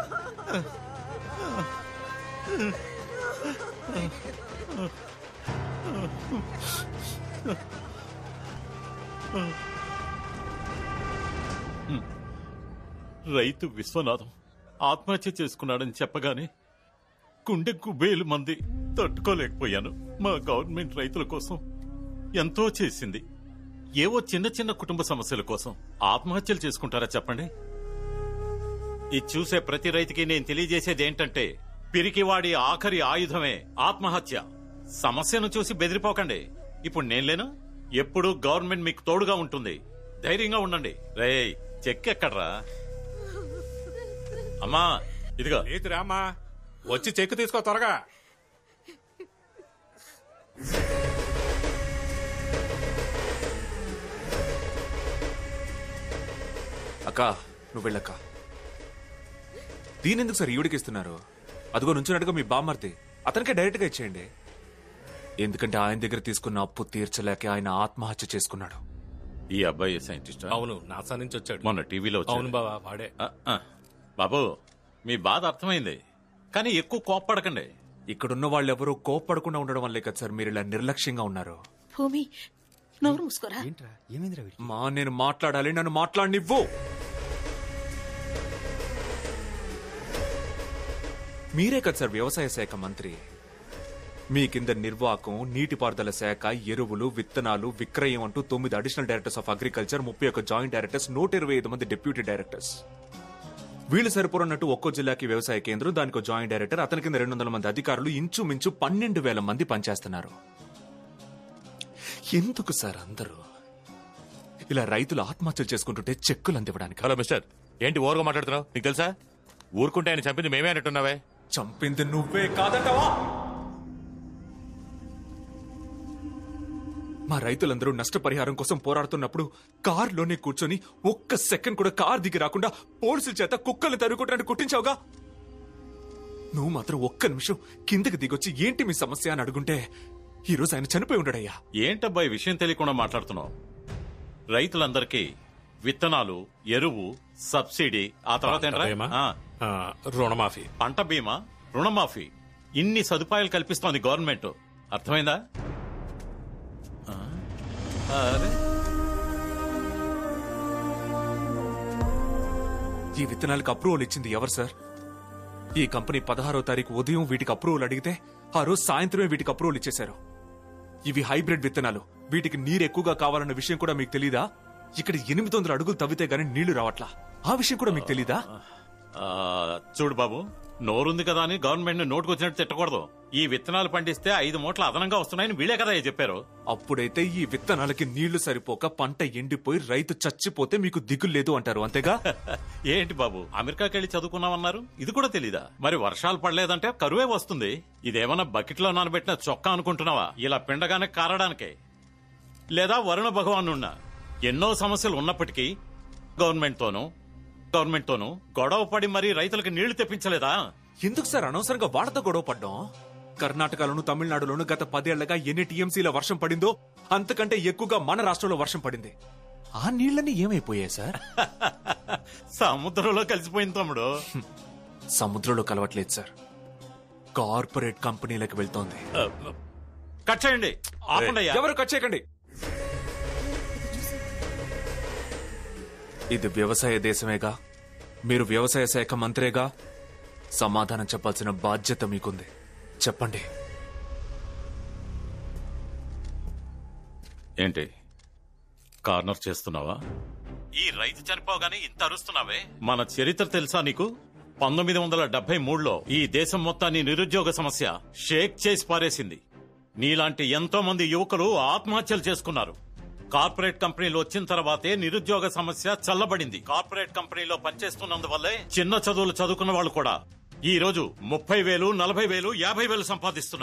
రైతు విశ్వనాథం ఆత్మహత్య చేసుకున్నాడని చెప్పగానే గుండె గుబేలు మంది తట్టుకోలేకపోయాను మా గవర్నమెంట్ రైతుల కోసం ఎంతో చేసింది ఏవో చిన్న చిన్న కుటుంబ సమస్యల కోసం ఆత్మహత్యలు చేసుకుంటారా చెప్పండి ఇది చూసే ప్రతి రైతుకి నేను తెలియజేసేది ఏంటంటే పిరికివాడి ఆఖరి ఆయుధమే ఆత్మహత్య సమస్యను చూసి బెదిరిపోకండి ఇప్పుడు నేను లేను ఎప్పుడు గవర్నమెంట్ మీకు తోడుగా ఉంటుంది ధైర్యంగా ఉండండి రేయ్ చెక్ ఎక్కడ్రా అమ్మా ఇదిగో లేదురా అమ్మా వచ్చి చెక్ తీసుకో త్వరగా అక్క నువ్వు వెళ్ళక్క దీనెందుకు సార్ ఈవిడికి ఇస్తున్నారు అదిగో నుంచున్నట్టుగా మీ బామ్మర్తి అతనికే డైరెక్ట్ గా ఇచ్చేయండి ఎందుకంటే ఆయన దగ్గర తీసుకున్న అప్పు తీర్చలేక ఆయన ఆత్మహత్య చేసుకున్నాడు ఈ అబ్బాయి సైంటిస్ట్ అవును నాసా నుంచి వచ్చాడు మొన్న టీవీలో వచ్చాడు. అవును బావా వాడే ఆ, ఆ. బాబు మీ బాధ అర్థమైంది కానీ ఎక్కువ కోప్పడకండి ఇక్కడున్న వాళ్ళెవరూ కోప్పడకుండా ఉండడం వల్లే కదా సార్ మీరు ఇలా నిర్లక్ష్యంగా ఉన్నారు భూమి నోరు మూసుకోరా మా నేను మాట్లాడాలి నన్ను మాట్లాడినివ్వు మీరే కదా సార్ వ్యవసాయ శాఖ మంత్రి మీ కింద నిర్వాహకం నీటిపారుదల శాఖ ఎరువులు విత్తనాలు విక్రయం అంటూ తొమ్మిది అడిషనల్ డైరెక్టర్స్ ఆఫ్ అగ్రికల్చర్ ముప్పై ఒక్క జాయింట్ డైరెక్టర్స్ నూట ఇరవై ఐదు మంది డిప్యూటీ డైరెక్టర్స్ వీళ్ళు సరిపోరన్నట్టు ఒక్కో జిల్లాకి వ్యవసాయ కేంద్రం దానికి జాయింట్ డైరెక్టర్ అతని కింద రెండు వందల మంది అధికారులు ఇంచుమించు పన్నెండు వేల మంది పనిచేస్తున్నారు ఎందుకు సార్ అందరూ ఇలా రైతులు ఆత్మహత్యలు చేసుకుంటుంటే చెక్కులు అందివ్వడానికి హలో మిస్టర్ ఏంటి ఓవర్గా మాట్లాడుతున్నావు నీకు తెలుసా ఊరుకుంటే ఆయన చంపింది మేమే అన్నట్టున్నావే చంపింది నువ్వే కాదంటావా మా రైతులందరూ నష్టపరిహారం కోసం పోరాడుతున్నప్పుడు కారులోనే కూర్చొని ఒక్క సెకండ్ కూడా కార్ దిగి రాకుండా పోలీసుల చేత కుక్కలు తరుగుకోవడానికి కుట్టించావుగా నువ్వు మాత్రం ఒక్క నిమిషం కిందకి దిగొచ్చి ఏంటి మీ సమస్య అని అడుగుంటే ఈ రోజు ఆయన చనిపోయి ఉండడయ్యా ఏంటబ్బాయి విషయం తెలియకుండా మాట్లాడుతున్నావు రైతులందరికీ విత్తనాలు ఎరువు సబ్సిడీ ఆ తర్వాత పంట ఏంట్రా? బీమా, ఆ. ఆ, రుణమాఫీ పంట బీమా రుణమాఫీ ఇన్ని సదుపాయాలు కల్పిస్తోంది గవర్నమెంట్ అర్థమైందా ఆ? అరే ఈ విత్తనాలకు అప్రూవల్ ఇచ్చింది ఎవరు సార్ ఈ కంపెనీ పదహారో తారీఖు ఉదయం వీటికి అప్రూవల్ అడిగితే ఆ రోజు సాయంత్రమే వీటికి అప్రూవల్ ఇచ్చేశారు ఇవి హైబ్రిడ్ విత్తనాలు వీటికి నీరు ఎక్కువగా కావాలన్న విషయం కూడా మీకు తెలీదా ఇక్కడ ఎనిమిది వందల అడుగులు తవ్వితే గానీ నీళ్లు రావట్లా ఆ విషయం కూడా మీకు తెలీదా ఆ, చూడు బాబు నోరుంది కదా అని గవర్నమెంట్ నోటుకొచ్చినట్టు తిట్టకూడదు ఈ విత్తనాలు పండిస్తే ఐదు మూట్ల అదనంగా వస్తున్నాయని వీళ్ళే కదా చెప్పారు అప్పుడైతే ఈ విత్తనాలకి నీళ్లు సరిపోక పంట ఎండిపోయి రైతు చచ్చిపోతే మీకు దిగులు లేదు అంటారు అంతేగా ఏంటి బాబు అమెరికాకి వెళ్ళి చదువుకున్నామన్నారు ఇది కూడా తెలీదా మరి వర్షాలు పడలేదంటే కరువే వస్తుంది ఇదేమన్నా బకెట్లో నానబెట్టిన చొక్కా అనుకుంటున్నావా ఇలా పిండగానే కారడానికే లేదా వరుణ భగవాన్ ఉన్నా ఎన్నో సమస్యలు ఉన్నప్పటికీ గవర్నమెంట్ తోనూ గవర్నమెంట్ తోనూ గొడవ పడి మరీ రైతులకు నీళ్లు తెప్పించలేదా ఎందుకు సార్ అనవసరంగా వాళ్ళతో గొడవ పడ్డం కర్ణాటకలోను తమిళనాడులోను గత పదేళ్లగా ఎన్ని టీఎంసీల వర్షం పడిందో అంతకంటే ఎక్కువగా మన రాష్ట్రంలో వర్షం పడింది ఆ నీళ్ళని ఏమైపోయాయి సార్ సముద్రంలో కలిసిపోయింది తమ్ముడు సముద్రంలో కలవట్లేదు సార్ కార్పొరేట్ కంపెనీలకు వెళ్తోంది కట్ చేయండి ఆపండయ్యా. ఎవరు కట్ చేయకండి ఇది వ్యవసాయ దేశమేగా మీరు వ్యవసాయ శాఖ మంత్రేగా సమాధానం చెప్పాల్సిన బాధ్యత మీకుంది చెప్పండి ఏంటి కార్నర్ చేస్తున్నావా ఈ రైతు చనిపోగానే ఇంత అరుస్తున్నావే మన చరిత్ర తెలుసా నీకు పంతొమ్మిది వందల డెబ్బై మూడులో ఈ దేశం మొత్తాన్ని నిరుద్యోగ సమస్య షేక్ చేసి పారేసింది నీలాంటి ఎంతో మంది యువకులు ఆత్మహత్యలు చేసుకున్నారు కార్పొరేట్ కంపెనీలు వచ్చిన తర్వాతే నిరుద్యోగ సమస్య చల్లబడింది కార్పొరేట్ కంపెనీలో పనిచేస్తున్నందువల్లే చిన్న చదువులు చదువుకున్న వాళ్ళు కూడా ఈ రోజు ముప్పై వేలు నలభై వేలు యాభై వేలు సంపాదిస్తున్నారు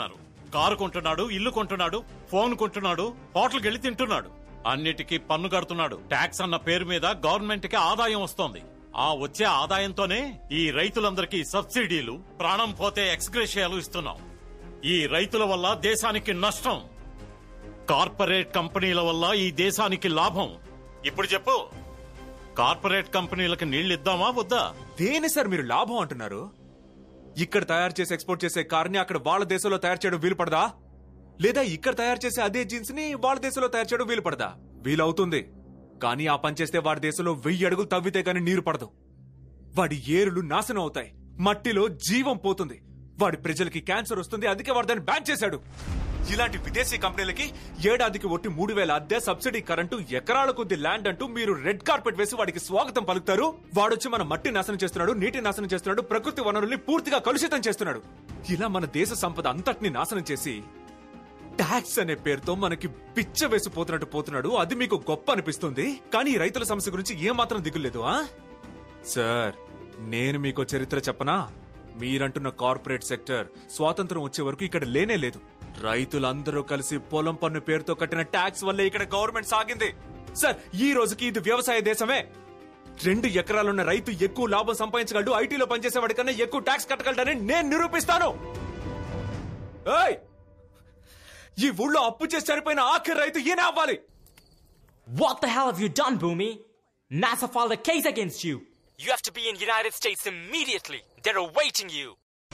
కారు కొంటున్నాడు ఇల్లు కొంటున్నాడు ఫోన్ కొంటున్నాడు హోటల్కి వెళ్ళి తింటున్నాడు అన్నిటికీ పన్ను కడుతున్నాడు ట్యాక్స్ అన్న పేరు మీద గవర్నమెంట్ కి ఆదాయం వస్తోంది ఆ వచ్చే ఆదాయంతోనే ఈ రైతులందరికీ సబ్సిడీలు ప్రాణం పోతే ఎక్స్గ్రేషియాలు ఇస్తున్నాం ఈ రైతుల వల్ల దేశానికి నష్టం కార్పొరేట్ కంపెనీల వల్ల ఈ దేశానికి లాభం ఇప్పుడు చెప్పు కార్పొరేట్ కంపెనీలకు నీళ్లు ఇద్దామా వద్దా దేని సార్ మీరు లాభం అంటున్నారు ఇక్కడ తయారు చేసి ఎక్స్పోర్ట్ చేసే కార్ని అక్కడ వాళ్ళ దేశంలో తయారు చేయడం వీలు పడదా లేదా ఇక్కడ తయారు చేసే అదే జీన్స్ ని వాళ్ళ దేశంలో తయారు చేయడం వీలు పడదా వీలవుతుంది కానీ ఆ పని చేస్తే వాడి దేశంలో వెయ్యి అడుగులు తవ్వితే గాని నీరు పడదు వాడి ఏరులు నాశనం అవుతాయి మట్టిలో జీవం పోతుంది వాడి ప్రజలకి క్యాన్సర్ వస్తుంది అందుకే వాడు దాన్ని బ్యాన్ చేశాడు ఇలాంటి విదేశీ కంపెనీలకి ఏడాదికి ఒట్టి మూడు వేల అద్దె సబ్సిడీ కరెంటు ఎకరాల కొద్ది ల్యాండ్ అంటూ మీరు రెడ్ కార్పెట్ వేసి వాడికి స్వాగతం పలుకుతారు వాడొచ్చి మన మట్టి నాశనం చేస్తున్నాడు నీటి నాశనం చేస్తున్నాడు ప్రకృతి వనరుల్ని పూర్తిగా కలుషితం చేస్తున్నాడు ఇలా మన దేశ సంపద అంతటిని నాశనం చేసి ట్యాక్స్ అనే పేరుతో మనకి పిచ్చ వేసిపోతున్నట్టు పోతున్నాడు అది మీకు గొప్ప అనిపిస్తుంది కానీ ఈ రైతుల సమస్య గురించి ఏమాత్రం దిగులేదు ఆ సార్ నేను మీకు చరిత్ర చెప్పనా మీరంటున్న కార్పొరేట్ సెక్టర్ స్వాతంత్రం వచ్చే వరకు ఇక్కడ లేనే లేదు రైతులందరూ కలిసి పొలం పన్ను పేరుతో కట్టిన ట్యాక్స్ వల్లే ఇక్కడ గవర్నమెంట్ సాగింది సార్ ఈ రోజుకి ఇది వ్యవసాయ దేశమే రెండు ఎకరాలున్న రైతు ఎక్కువ లాభం సంపాదించగలడు ఐటీలో పనిచేసే వాడికన్నా ఎక్కువ ట్యాక్స్ కట్టగలడని నేను నిరూపిస్తాను ఏయ్! ఈ ఊళ్ళో అప్పు చేసి చనిపోయిన ఆఖరి రైతు ఈయన అవ్వాలి What the hell have you done, Boomy? NASA filed a case against you. You have to be in United States immediately. They're awaiting you.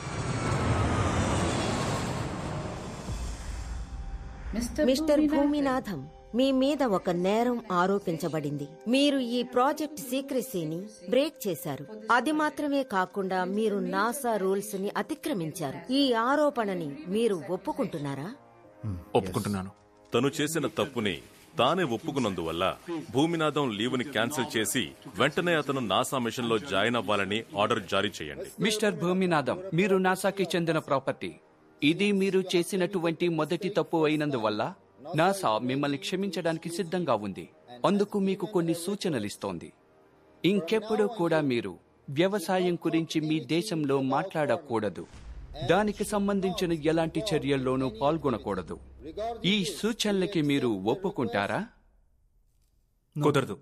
Mister Bhuminatham మీ మీద ఒక నేరం ఆరోపించబడింది మీరు ఈ ప్రాజెక్ట్ సీక్రెసీని బ్రేక్ చేశారు అది మాత్రమే కాకుండా మీరు నాసా రూల్స్ ని అతిక్రమించారు ఈ ఆరోపణని మీరు ఒప్పుకుంటున్నారా ఒప్పుకుంటున్నాను తను చేసిన తప్పుని తానే ఒప్పుకున్నందువల్ల భూమినాథం లీవుని క్యాన్సిల్ చేసి వెంటనే అతను నాసా మిషన్ లో జాయిన్ అవ్వాలని ఆర్డర్ జారీ చేయండి మిస్టర్ భూమినాథం మీరు నాసాకి చెందిన ప్రాపర్టీ ఇది మీరు చేసినటువంటి మొదటి తప్పు అయినందువల్ల నాసా మిమ్మల్ని క్షమించడానికి సిద్ధంగా ఉంది అందుకు మీకు కొన్ని సూచనలు ఇస్తోంది ఇంకెప్పుడు కూడా మీరు వ్యవసాయం గురించి మీ దేశంలో మాట్లాడకూడదు దానికి సంబంధించిన ఎలాంటి చర్యల్లోనూ పాల్గొనకూడదు ఈ సూచనలకి మీరు ఒప్పుకుంటారా కుదరదు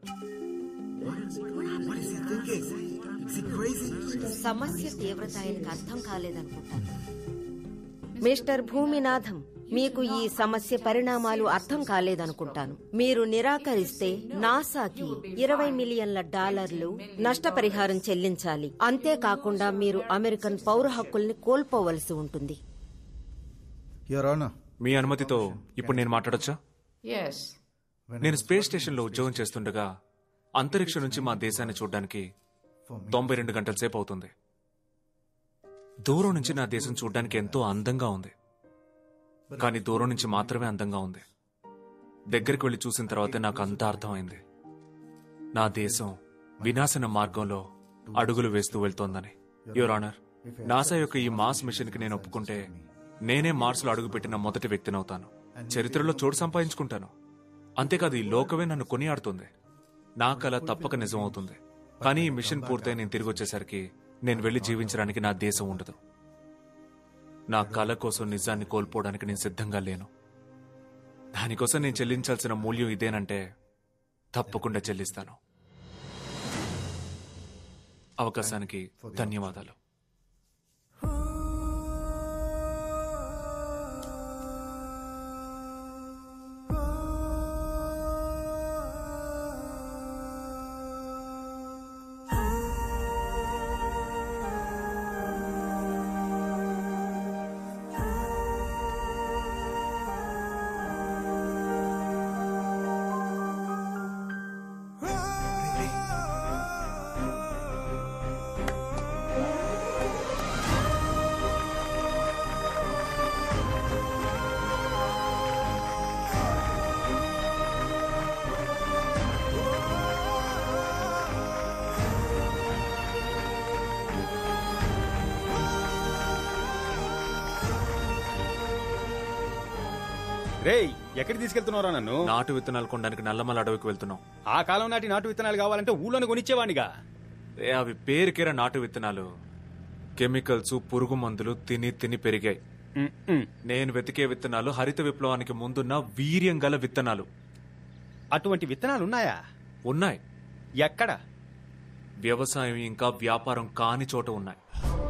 సమస్య తీవ్రత ఆయనకు అర్థం కాలేదనుకుంటాను మిస్టర్ భూమినాథం మీకు ఈ సమస్య పరిణామాలు అర్థం కాలేదనుకుంటాను మీరు నిరాకరిస్తే నాసాకి ఇరవై మిలియన్ల డాలర్లు నష్టపరిహారం చెల్లించాలి అంతేకాకుండా మీరు అమెరికన్ పౌర హక్కుల్ని కోల్పోవలసి ఉంటుంది మీ అనుమతితో ఇప్పుడు నేను మాట్లాడొచ్చా నేను స్పేస్ స్టేషన్ లో ఉద్యోగం చేస్తుండగా అంతరిక్షం నుంచి మా దేశాన్ని చూడడానికి తొంభై రెండు గంటల సేపు అవుతుంది దూరం నుంచి నా దేశం చూడడానికి ఎంతో అందంగా ఉంది కానీ దూరం నుంచి మాత్రమే అందంగా ఉంది దగ్గరికి వెళ్లి చూసిన తర్వాతే నాకు అంతా అర్థమైంది నా దేశం వినాశన మార్గంలో అడుగులు వేస్తూ వెళ్తోందని యువర్ ఆనర్ నాసా యొక్క ఈ మాస్ మిషన్ కి నేను ఒప్పుకుంటే నేనే మార్స్ లో అడుగుపెట్టిన మొదటి వ్యక్తినవుతాను చరిత్రలో చోటు సంపాదించుకుంటాను అంతేకాదు ఈ లోకమే నన్ను కొనియాడుతుంది నా కళ తప్పక నిజమవుతుంది కానీ ఈ మిషన్ పూర్తయి నేను తిరిగి వచ్చేసరికి నేను వెళ్లి జీవించడానికి నా దేశం ఉండదు నా కళ కోసం నిజాన్ని కోల్పోవడానికి నేను సిద్ధంగా లేను దానికోసం నేను చెల్లించాల్సిన మూల్యం ఇదేనంటే తప్పకుండా చెల్లిస్తాను అవకాశానికి ధన్యవాదాలు రేయ్ ఎక్కడికి తీసుకెళ్తున్నారా నన్ను నాటు విత్తనాలు కొనడానికి నల్లమల అడవికి వెళ్తున్నాం ఆ కాలం నాటి నాటు విత్తనాలు కావాలంటే ఊళ్ళోనే కొనిచ్చేవాడిగా ఏ, అవి పేరుకేర నాటు విత్తనాలు కెమికల్స్ పురుగు మందులు తిని తిని పెరిగాయి నేను వెతికే విత్తనాలు హరిత విప్లవానికి ముందున్న వీర్యం గల విత్తనాలు అటువంటి విత్తనాలు ఉన్నాయా ఉన్నాయి ఎక్కడ వ్యవసాయం ఇంకా వ్యాపారం కాని చోట ఉన్నాయి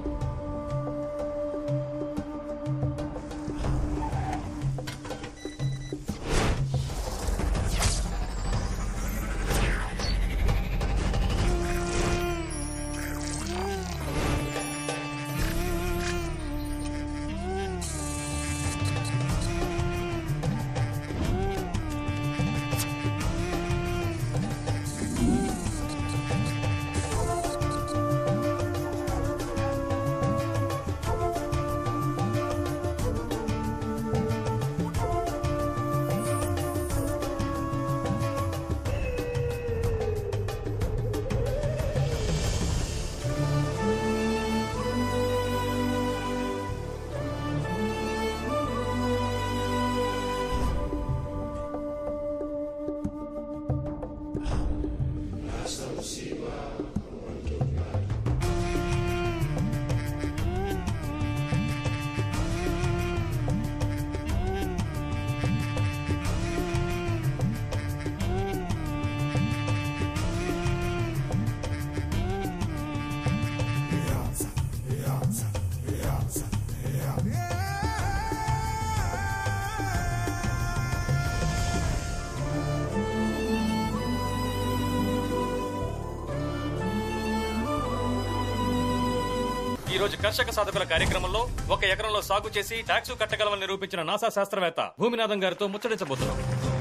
ఈ రోజు కర్షక సాధకుల కార్యక్రమంలో ఒక ఎకరంలో సాగు చేసి ట్యాక్స్ కట్టగలమని నిరూపించిన నాసా శాస్త్రవేత్త భూమినాథం గారితో ముచ్చటించబోతున్నాం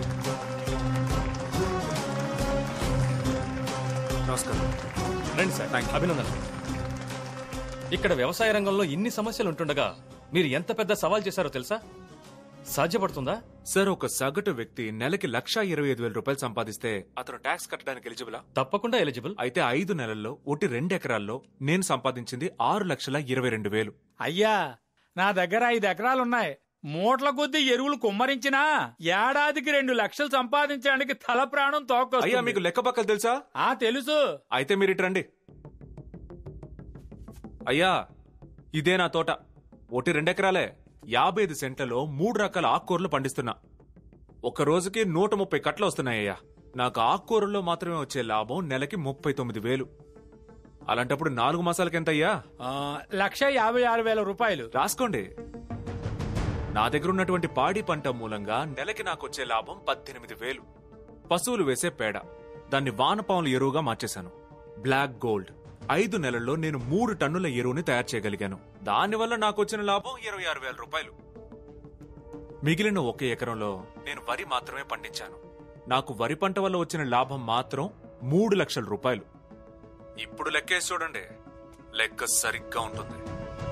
నమస్కారం రండి సార్ అభినందన ఇక్కడ వ్యవసాయ రంగంలో ఇన్ని సమస్యలు ఉంటుండగా మీరు ఎంత పెద్ద సవాల్ చేశారో తెలుసా సాధ్యపడుతుందా సార్ ఒక సగటు వ్యక్తి నెలకి లక్ష ఇరవై ఐదు వేల రూపాయలు సంపాదిస్తే అతను ట్యాక్స్ కట్టడానికి ఎలిజిబులా తప్పకుండా ఎలిజిబుల్ అయితే ఐదు నెలల్లో ఒకటి రెండు ఎకరాల్లో నేను సంపాదించింది ఆరు లక్షల ఇరవై రెండు వేలు అయ్యా నా దగ్గర ఐదు ఎకరాలున్నాయి మూట్ల కొద్దీ ఎరువులు కుమ్మరించినా ఏడాదికి రెండు లక్షలు సంపాదించడానికి తల ప్రాణం తోక అయ్యా మీకు లెక్క పక్కలు తెలుసా ఆ తెలుసు అయితే మీరు ఇటు రండి అయ్యా ఇదే నా తోట ఒకటి రెండెకరాలే యాభై ఐదు సెంట్లలో మూడు రకాల ఆకుకూరలు పండిస్తున్నా ఒక రోజుకి నూట ముప్పై కట్టలు వస్తున్నాయ్యా నాకు ఆకుకూరల్లో మాత్రమే వచ్చే లాభం నెలకి ముప్పై తొమ్మిది వేలు అలాంటప్పుడు నాలుగు మాసాలకి ఎంత అయ్యా ఆ, లక్ష యాభై ఆరు వేల రూపాయలు రాసుకోండి నా దగ్గర ఉన్నటువంటి పాడి పంట మూలంగా నెలకి నాకు వచ్చే లాభం పద్దెనిమిది వేలు పశువులు వేసే పేడ దాన్ని వానపాముల ఎరువుగా మార్చేశాను బ్లాక్ గోల్డ్ ఐదు నెలల్లో నేను మూడు టన్నుల ఎరువుని తయారు చేయగలిగాను దానివల్ల నాకు వచ్చిన లాభం ఇరవై ఆరు వేల రూపాయలు మిగిలిన ఒక ఎకరంలో నేను వరి మాత్రమే పండించాను నాకు వరి పంట వల్ల వచ్చిన లాభం మాత్రం మూడు లక్షల రూపాయలు ఇప్పుడు లెక్కేసి చూడండి లెక్క సరిగ్గా ఉంటుంది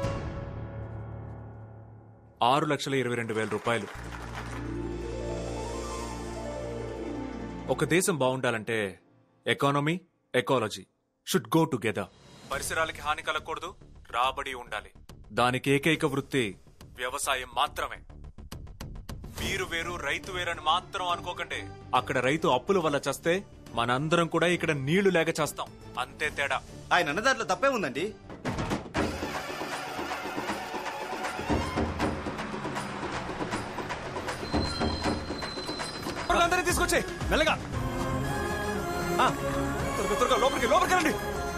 ఆరు లక్షల ఇరవై రెండు వేల రూపాయలు ఒక దేశం బాగుండాలంటే economy ecology should go together పరిసరాలకి హాని కలగకూడదు రాబడి ఉండాలి దానికి ఏకైక వృత్తి వ్యవసాయం మాత్రమే మీరు వేరు రైతు వేరని మాత్రం అనుకోకండి అక్కడ రైతు అప్పుల వల్ల చస్తే మనందరం కూడా ఇక్కడ నీళ్లు లేక చేస్తాం అంతే తేడా ఆయన అన్న దాంట్లో తప్పే ఉందండి అందరినీ తీసుకొచ్చే మెల్లగా ఆ, త్వరగా త్వరగా లోపలికి లోపలికి రండి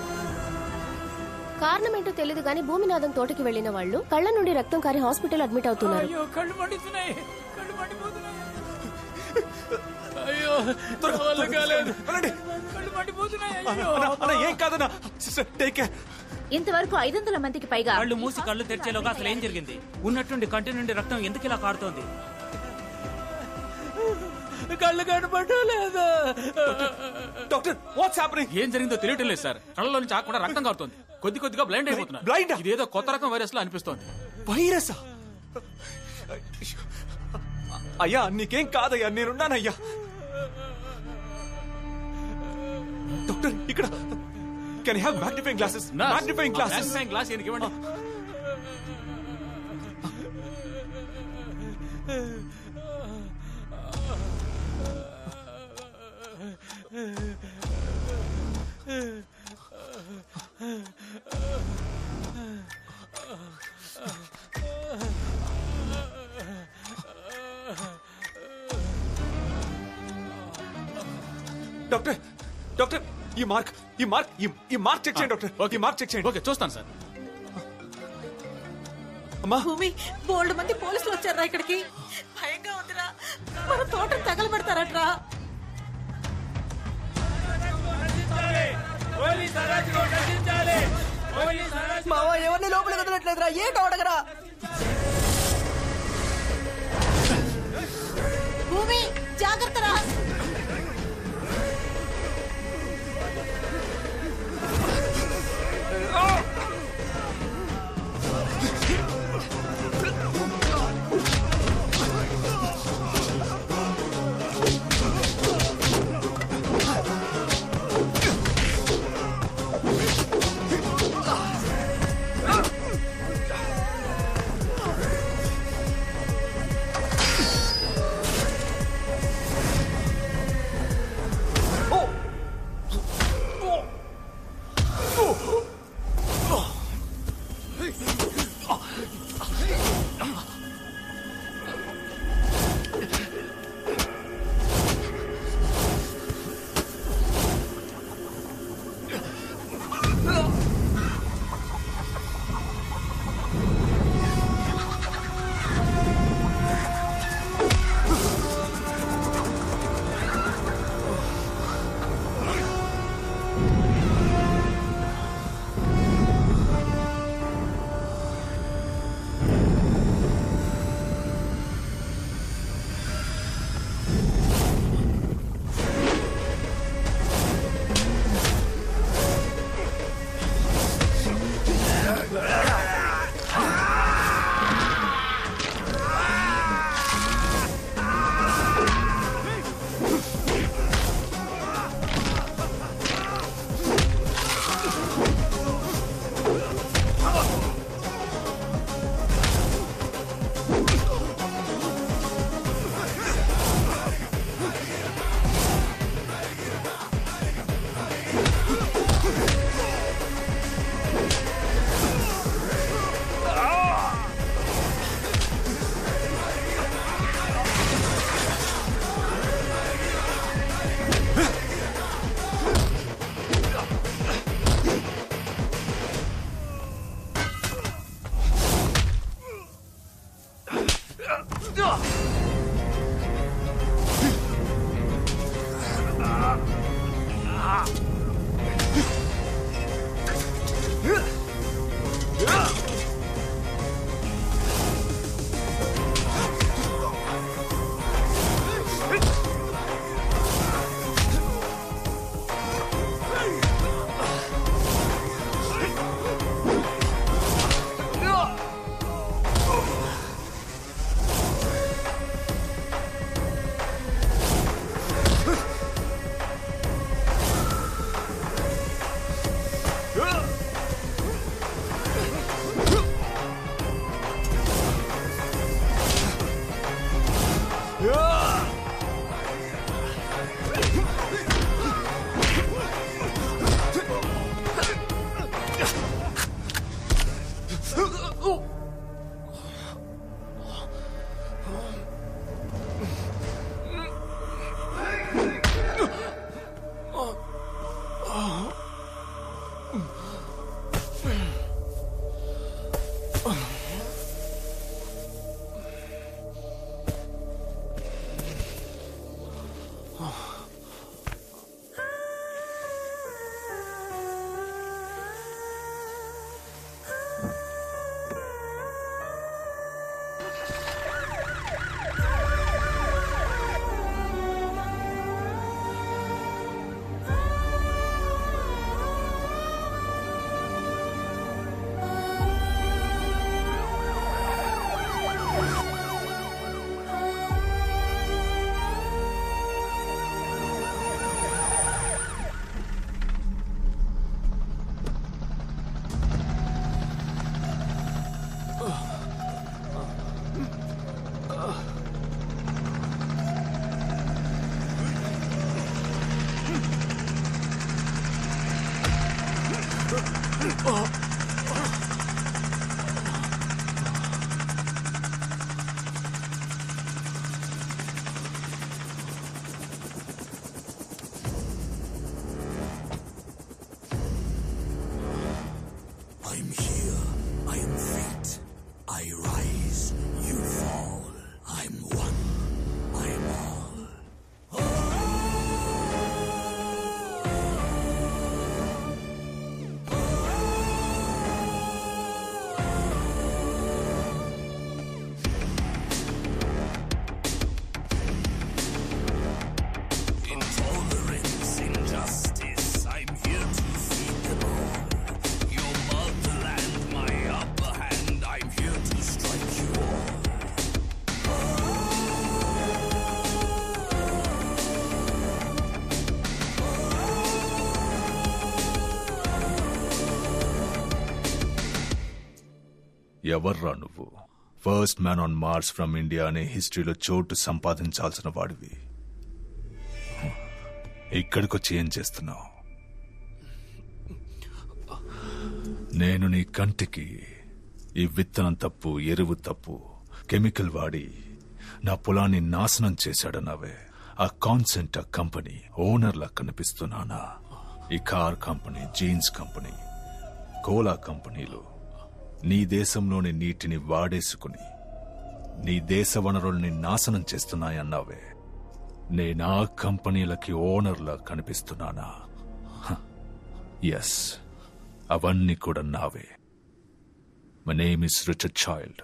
కారణం ఏంటో తెలియదు కానీ భూమినాథం తోటకి వెళ్లిన వాళ్ళు కళ్ళ నుండి రక్తం కారి హాస్పిటల్ అడ్మిట్ అవుతున్నారు అయ్యో కళ్ళు మండుతున్నాయి కళ్ళు మండిపోతున్నాయి అయ్యో త్వరగా, వల్ల త్వరగా కాలేదు. వెళ్ళండి. కళ్ళు మండిపోతున్నాయి అన్న, అయ్యో అన్న, అన్న, ఏం కాదన్నా సిస్టర్, టేక్ కేర్ ఇంతవరకు ఐదు వందల మందికి పైగా కళ్ళు మూసి కళ్ళు తెరిచేలోగా అసలు ఏం జరిగింది ఉన్నట్టుండి కంటి నుండి రక్తం ఎందుకు ఇలా కారుతోంది కళ్ళు కనపడలేదు డాక్టర్ వాట్స్ హ్యాపెనింగ్ ఏం జరిగిందో తెలియటం లేదు సార్ కళ్ళలో నుంచి ఆకుండా రక్తం కారుతోంది కొద్ది కొద్దిగా బ్లైండ్ అయిపోతున్నారు బ్లైండ్ ఇదేదో కొత్త రకం వైరస్ లో అనిపిస్తోంది వైరసా అయ్యా నీకేం కాదయ్యా నేనున్నానయ్యా డాక్టర్ ఇక్కడ can have magnifying glasses magnifying glasses glass ఈయనకి ఇవ్వండి డాక్టర్ డాక్టర్ ఈ మార్క్ ఈ మార్క్ ఈ- ఈ మార్క్ చెక్ చేయండి డాక్టర్ ఈ మార్క్ చెక్ చేయండి ఓకే చూస్తాను సార్ భూమి బోల్డ్ మంది పోలీసులు వచ్చారా ఇక్కడికి భయంగా ఉందిరా మన తోట తగలబెడతారట్రా మావా ఎవరిని లోపల వదలట్లేదురా ఏంటో అడగరా భూమి జాగ్రత్త రా I'm here. I am fate. I rise. You fall. I'm one. I am all. Intolerance, injustice. I'm here to feed them all. Your motherland, my upper hand. I'm here to strike you all. ఎవర్రా నువ్వు first man on Mars from India అనే హిస్టరీలో చోటు సంపాదించాల్సిన వాడివి ఇక్కడికొచ్చి ఏం చేస్తున్నావు నేను నీ కంటికి ఈ విత్తనం తప్పు ఎరువు తప్పు కెమికల్ వాడి నా పొలాన్ని నాశనం చేశాడన్నావే ఆ కాన్సెంట్ ఆ కంపెనీ ఓనర్లా కనిపిస్తున్నానా ఈ car company jeans company cola కంపెనీలు నీ దేశంలోని నీటిని వాడేసుకుని నీ దేశ వనరుల్ని నాశనం చేస్తున్నాయన్నావే నేనా కంపెనీలకి ఓనర్లా కనిపిస్తున్నానా ఎస్ అవన్నీ కూడా నావే my name is Richard Child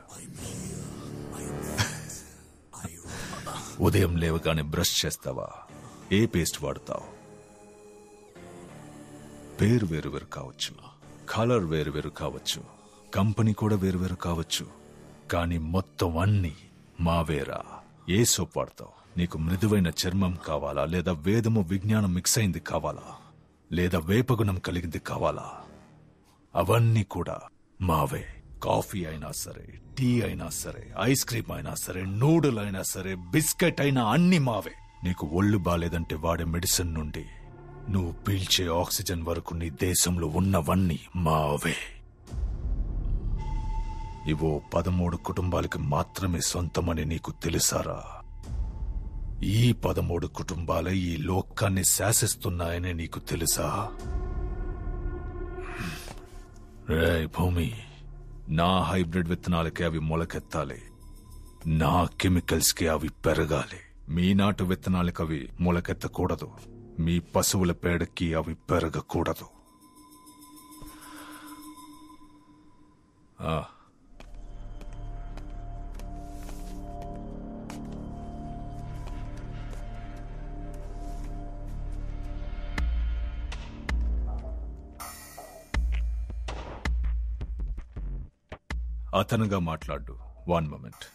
ఉదయం లేవగానే బ్రష్ చేస్తావా ఏ పేస్ట్ వాడతావు పేరు వేరు వేరు కావచ్చు కలర్ వేరు వేరు కావచ్చు కంపెనీ కూడా వేరు వేరు కావచ్చు కానీ మొత్తం అన్ని మావేరా ఏ సోప్ వాడతావు నీకు మృదువైన చర్మం కావాలా లేదా వేదము విజ్ఞానం మిక్స్ అయింది కావాలా లేదా వేపగుణం కలిగింది కావాలా అవన్నీ కూడా మావే కాఫీ అయినా సరే టీ అయినా సరే ఐస్ క్రీమ్ అయినా సరే నూడుల్ అయినా సరే బిస్కెట్ అయినా అన్ని మావే నీకు ఒళ్ళు బాలేదంటే వాడే మెడిసిన్ నుండి నువ్వు పీల్చే ఆక్సిజన్ వరకు నీ దేశంలో ఉన్నవన్నీ మావే ఇవో పదమూడు కుటుంబాలకి మాత్రమే సొంతమని నీకు తెలుసారా ఈ పదమూడు కుటుంబాలే ఈ లోకాన్ని శాసిస్తున్నాయని నీకు తెలుసా రే భూమి నా హైబ్రిడ్ విత్తనాలకి అవి మొలకెత్తాలి నా కెమికల్స్ కి అవి పెరగాలి మీ నాటు విత్తనాలకి అవి మొలకెత్తకూడదు మీ పశువుల పేడకి అవి పెరగకూడదు ఆ అతనుగా మాట్లాడు one moment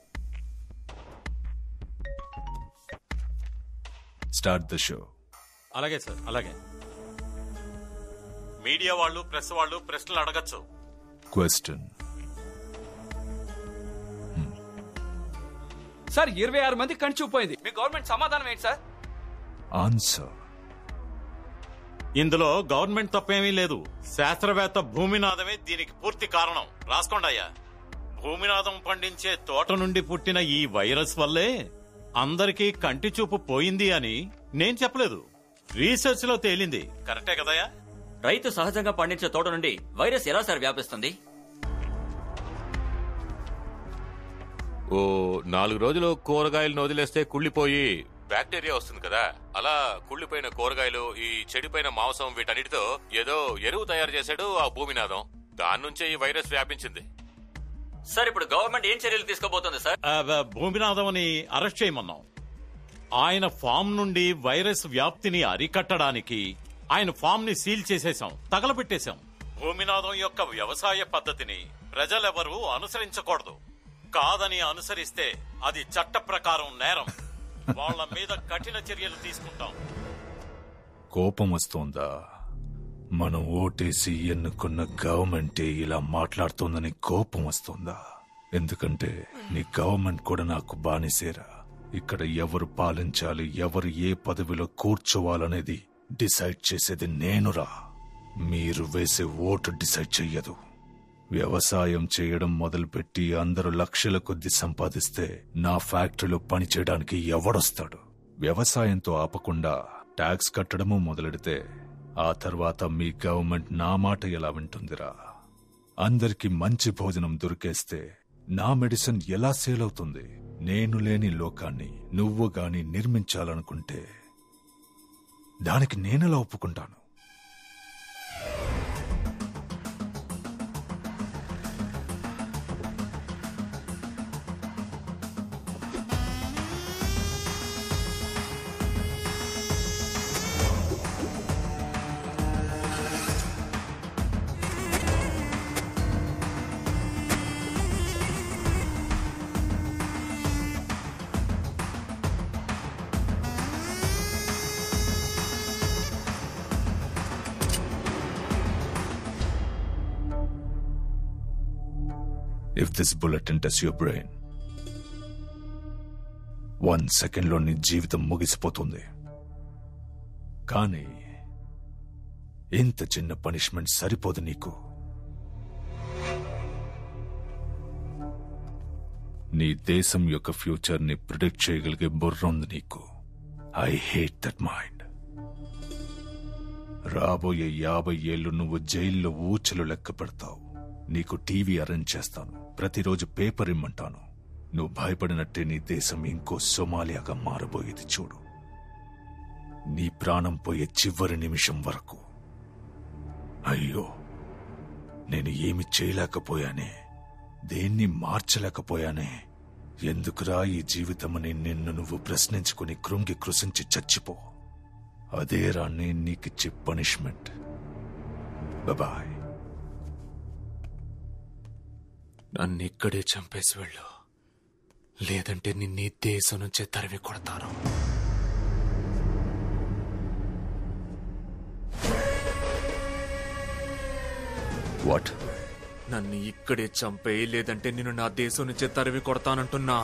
start the show అలాగే సార్ అలాగే మీడియా వాళ్ళు ప్రెస్ వాళ్ళు ప్రశ్నలు అడగచ్చు క్వశ్చన్ సార్ ఇరవై ఆరు మంది కణిచిపోయింది మీ గవర్నమెంట్ సమాధానం ఏంటి సార్ ఆన్సర్ ఇందులో గవర్నమెంట్ తప్పేమీ లేదు శాస్త్రవేత్త భూమినాథమే దీనికి పూర్తి కారణం రాసుకోండి అయ్యా భూమినాథం పండించే తోట నుండి పుట్టిన ఈ వైరస్ వల్లే అందరికీ కంటి చూపు పోయింది అని నేను చెప్పలేదు రీసెర్చ్ లో తేలింది కరెక్టే కదయ్యా రైతు సహజంగా పండించే తోట నుండి వైరస్ ఎలా సార్ వ్యాపిస్తుంది ఓ నాలుగు రోజులు కూరగాయలను వదిలేస్తే కుళ్ళిపోయి బ్యాక్టీరియా వస్తుంది కదా అలా కుళ్ళిపోయిన కూరగాయలు ఈ చెడిపోయిన మాంసం వీటన్నిటితో ఏదో ఎరువు తయారు చేశాడు ఆ భూమినాథం దాని నుంచే ఈ వైరస్ వ్యాపించింది సార్ ఇప్పుడు గవర్నమెంట్ ఏం చర్యలు తీసుకోబోతుంది సార్ ఆ, వ- భూమినాథంని అరెస్ట్ చేయమన్నాం ఆయన ఫామ్ నుండి వైరస్ వ్యాప్తిని అరికట్టడానికి ఆయన ఫామ్ ని సీల్ చేసేశాం తగలబెట్టేశాం భూమినాథం యొక్క వ్యవసాయ పద్ధతిని ప్రజలెవరూ అనుసరించకూడదు కాదని అనుసరిస్తే అది చట్ట ప్రకారం నేరం వాళ్ళ మీద కఠిన చర్యలు తీసుకుంటాం కోపం వస్తోందా మనం ఓటేసి ఎన్నుకున్న గవర్నమెంటే ఇలా మాట్లాడుతోందని కోపం వస్తోందా ఎందుకంటే నీ గవర్నమెంట్ కూడా నాకు బానిసేరా ఇక్కడ ఎవరు పాలించాలి ఎవరు ఏ పదవిలో కూర్చోవాలనేది డిసైడ్ చేసేది నేనురా మీరు వేసే ఓటు డిసైడ్ చెయ్యదు వ్యవసాయం చేయడం మొదలుపెట్టి అందరూ లక్షల కొద్ది సంపాదిస్తే నా ఫ్యాక్టరీలో పనిచేయడానికి ఎవడొస్తాడు వ్యవసాయంతో ఆపకుండా ట్యాక్స్ కట్టడము మొదలెడితే ఆ తర్వాత మీ గవర్నమెంట్ నా మాట ఎలా వింటుందిరా అందరికి మంచి భోజనం దొరికేస్తే నా మెడిసిన్ ఎలా సేల్ అవుతుంది నేను లేని లోకాన్ని నువ్వు గాని నిర్మించాలనుకుంటే దానికి నేనెలా ఒప్పుకుంటాను if this bullet touches your brain one సెకండ్లో నీ జీవితం ముగిసిపోతుంది కానీ ఇంత చిన్న పనిష్మెంట్ సరిపోదు నీకు నీ దేశం యొక్క ఫ్యూచర్ ని ప్రిడిక్ట్ చేయగలిగే బుర్ర ఉంది నీకు ఐ హేట్ దట్ మైండ్ రాబోయే యాభై ఏళ్లు నువ్వు జైల్లో ఊచలు లెక్క పెడతావు నీకు టీవీ అరేంజ్ చేస్తాను ప్రతిరోజు పేపర్ ఇమ్మంటాను నువ్వు భయపడినట్టే నీ దేశం ఇంకో సొమాలియాగా మారబోయేది చూడు నీ ప్రాణం పోయే చివరి నిమిషం వరకు అయ్యో నేను ఏమి చేయలేకపోయానే దేన్ని మార్చలేకపోయానే ఎందుకురా ఈ జీవితమని నిన్ను నువ్వు ప్రశ్నించుకుని కృంగి కృషించి చచ్చిపో అదేరా నేను నీకిచ్చే పనిష్మెంట్ బాయ్ నన్ను ఇక్కడే చంపేసి వెళ్ళు లేదంటే నిన్ను ఈ దేశం నుంచే తరిమి కొడతాను వాట్ నన్ను ఇక్కడే చంపే లేదంటే నిన్ను నా దేశం నుంచే తరిమి కొడతానంటున్నా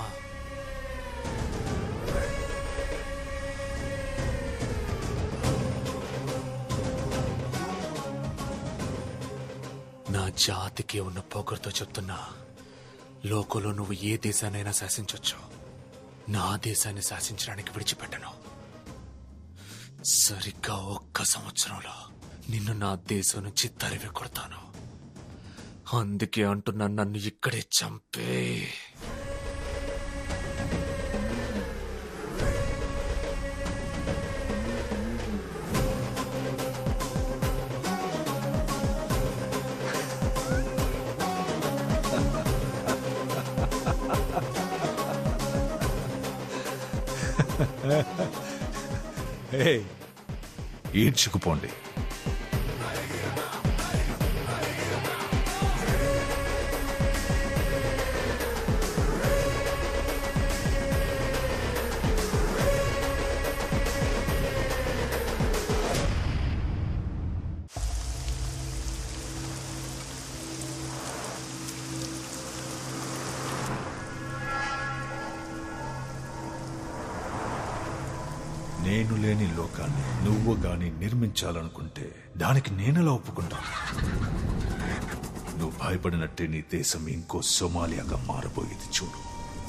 నా జాతికి ఉన్న పొగరుతో చెప్తున్నా లోకంలో నువ్వు ఏ దేశాన్నైనా శాసించొచ్చు నా దేశాన్ని శాసించడానికి విడిచిపెట్టను సరిగ్గా ఒక్క సంవత్సరంలో నిన్ను నా దేశం నుంచి తరిమి కొడతాను అందుకే అంటున్నా నన్ను ఇక్కడే చంపే హే ఈడ్చుకుపోండి నేను లేని లోకాన్ని నువ్వు గాని నిర్మించాలనుకుంటే దానికి నేనెలా ఒప్పుకుంటాను నువ్వు భయపడినట్టే నీ దేశం ఇంకో సొమాలియాగా మారబోయేది చూడు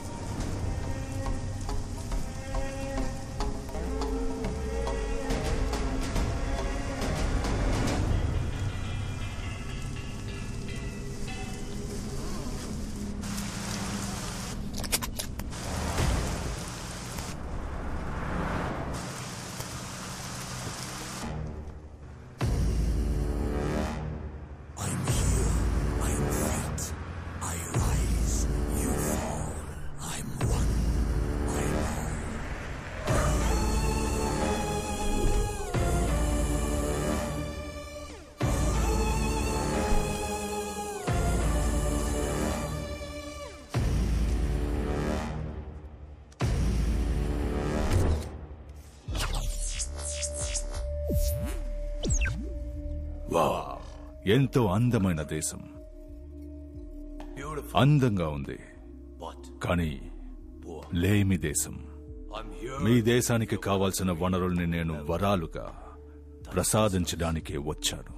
I'm here, I'm fate. I rise, you fall. I'm one, I'm all. Wow ఎంతో అందమైన దేశం అందంగా ఉంది కానీ లేమి దేశం మీ దేశానికి కావాల్సిన వనరుల్ని నేను వరాలుగా ప్రసాదించడానికే వచ్చాను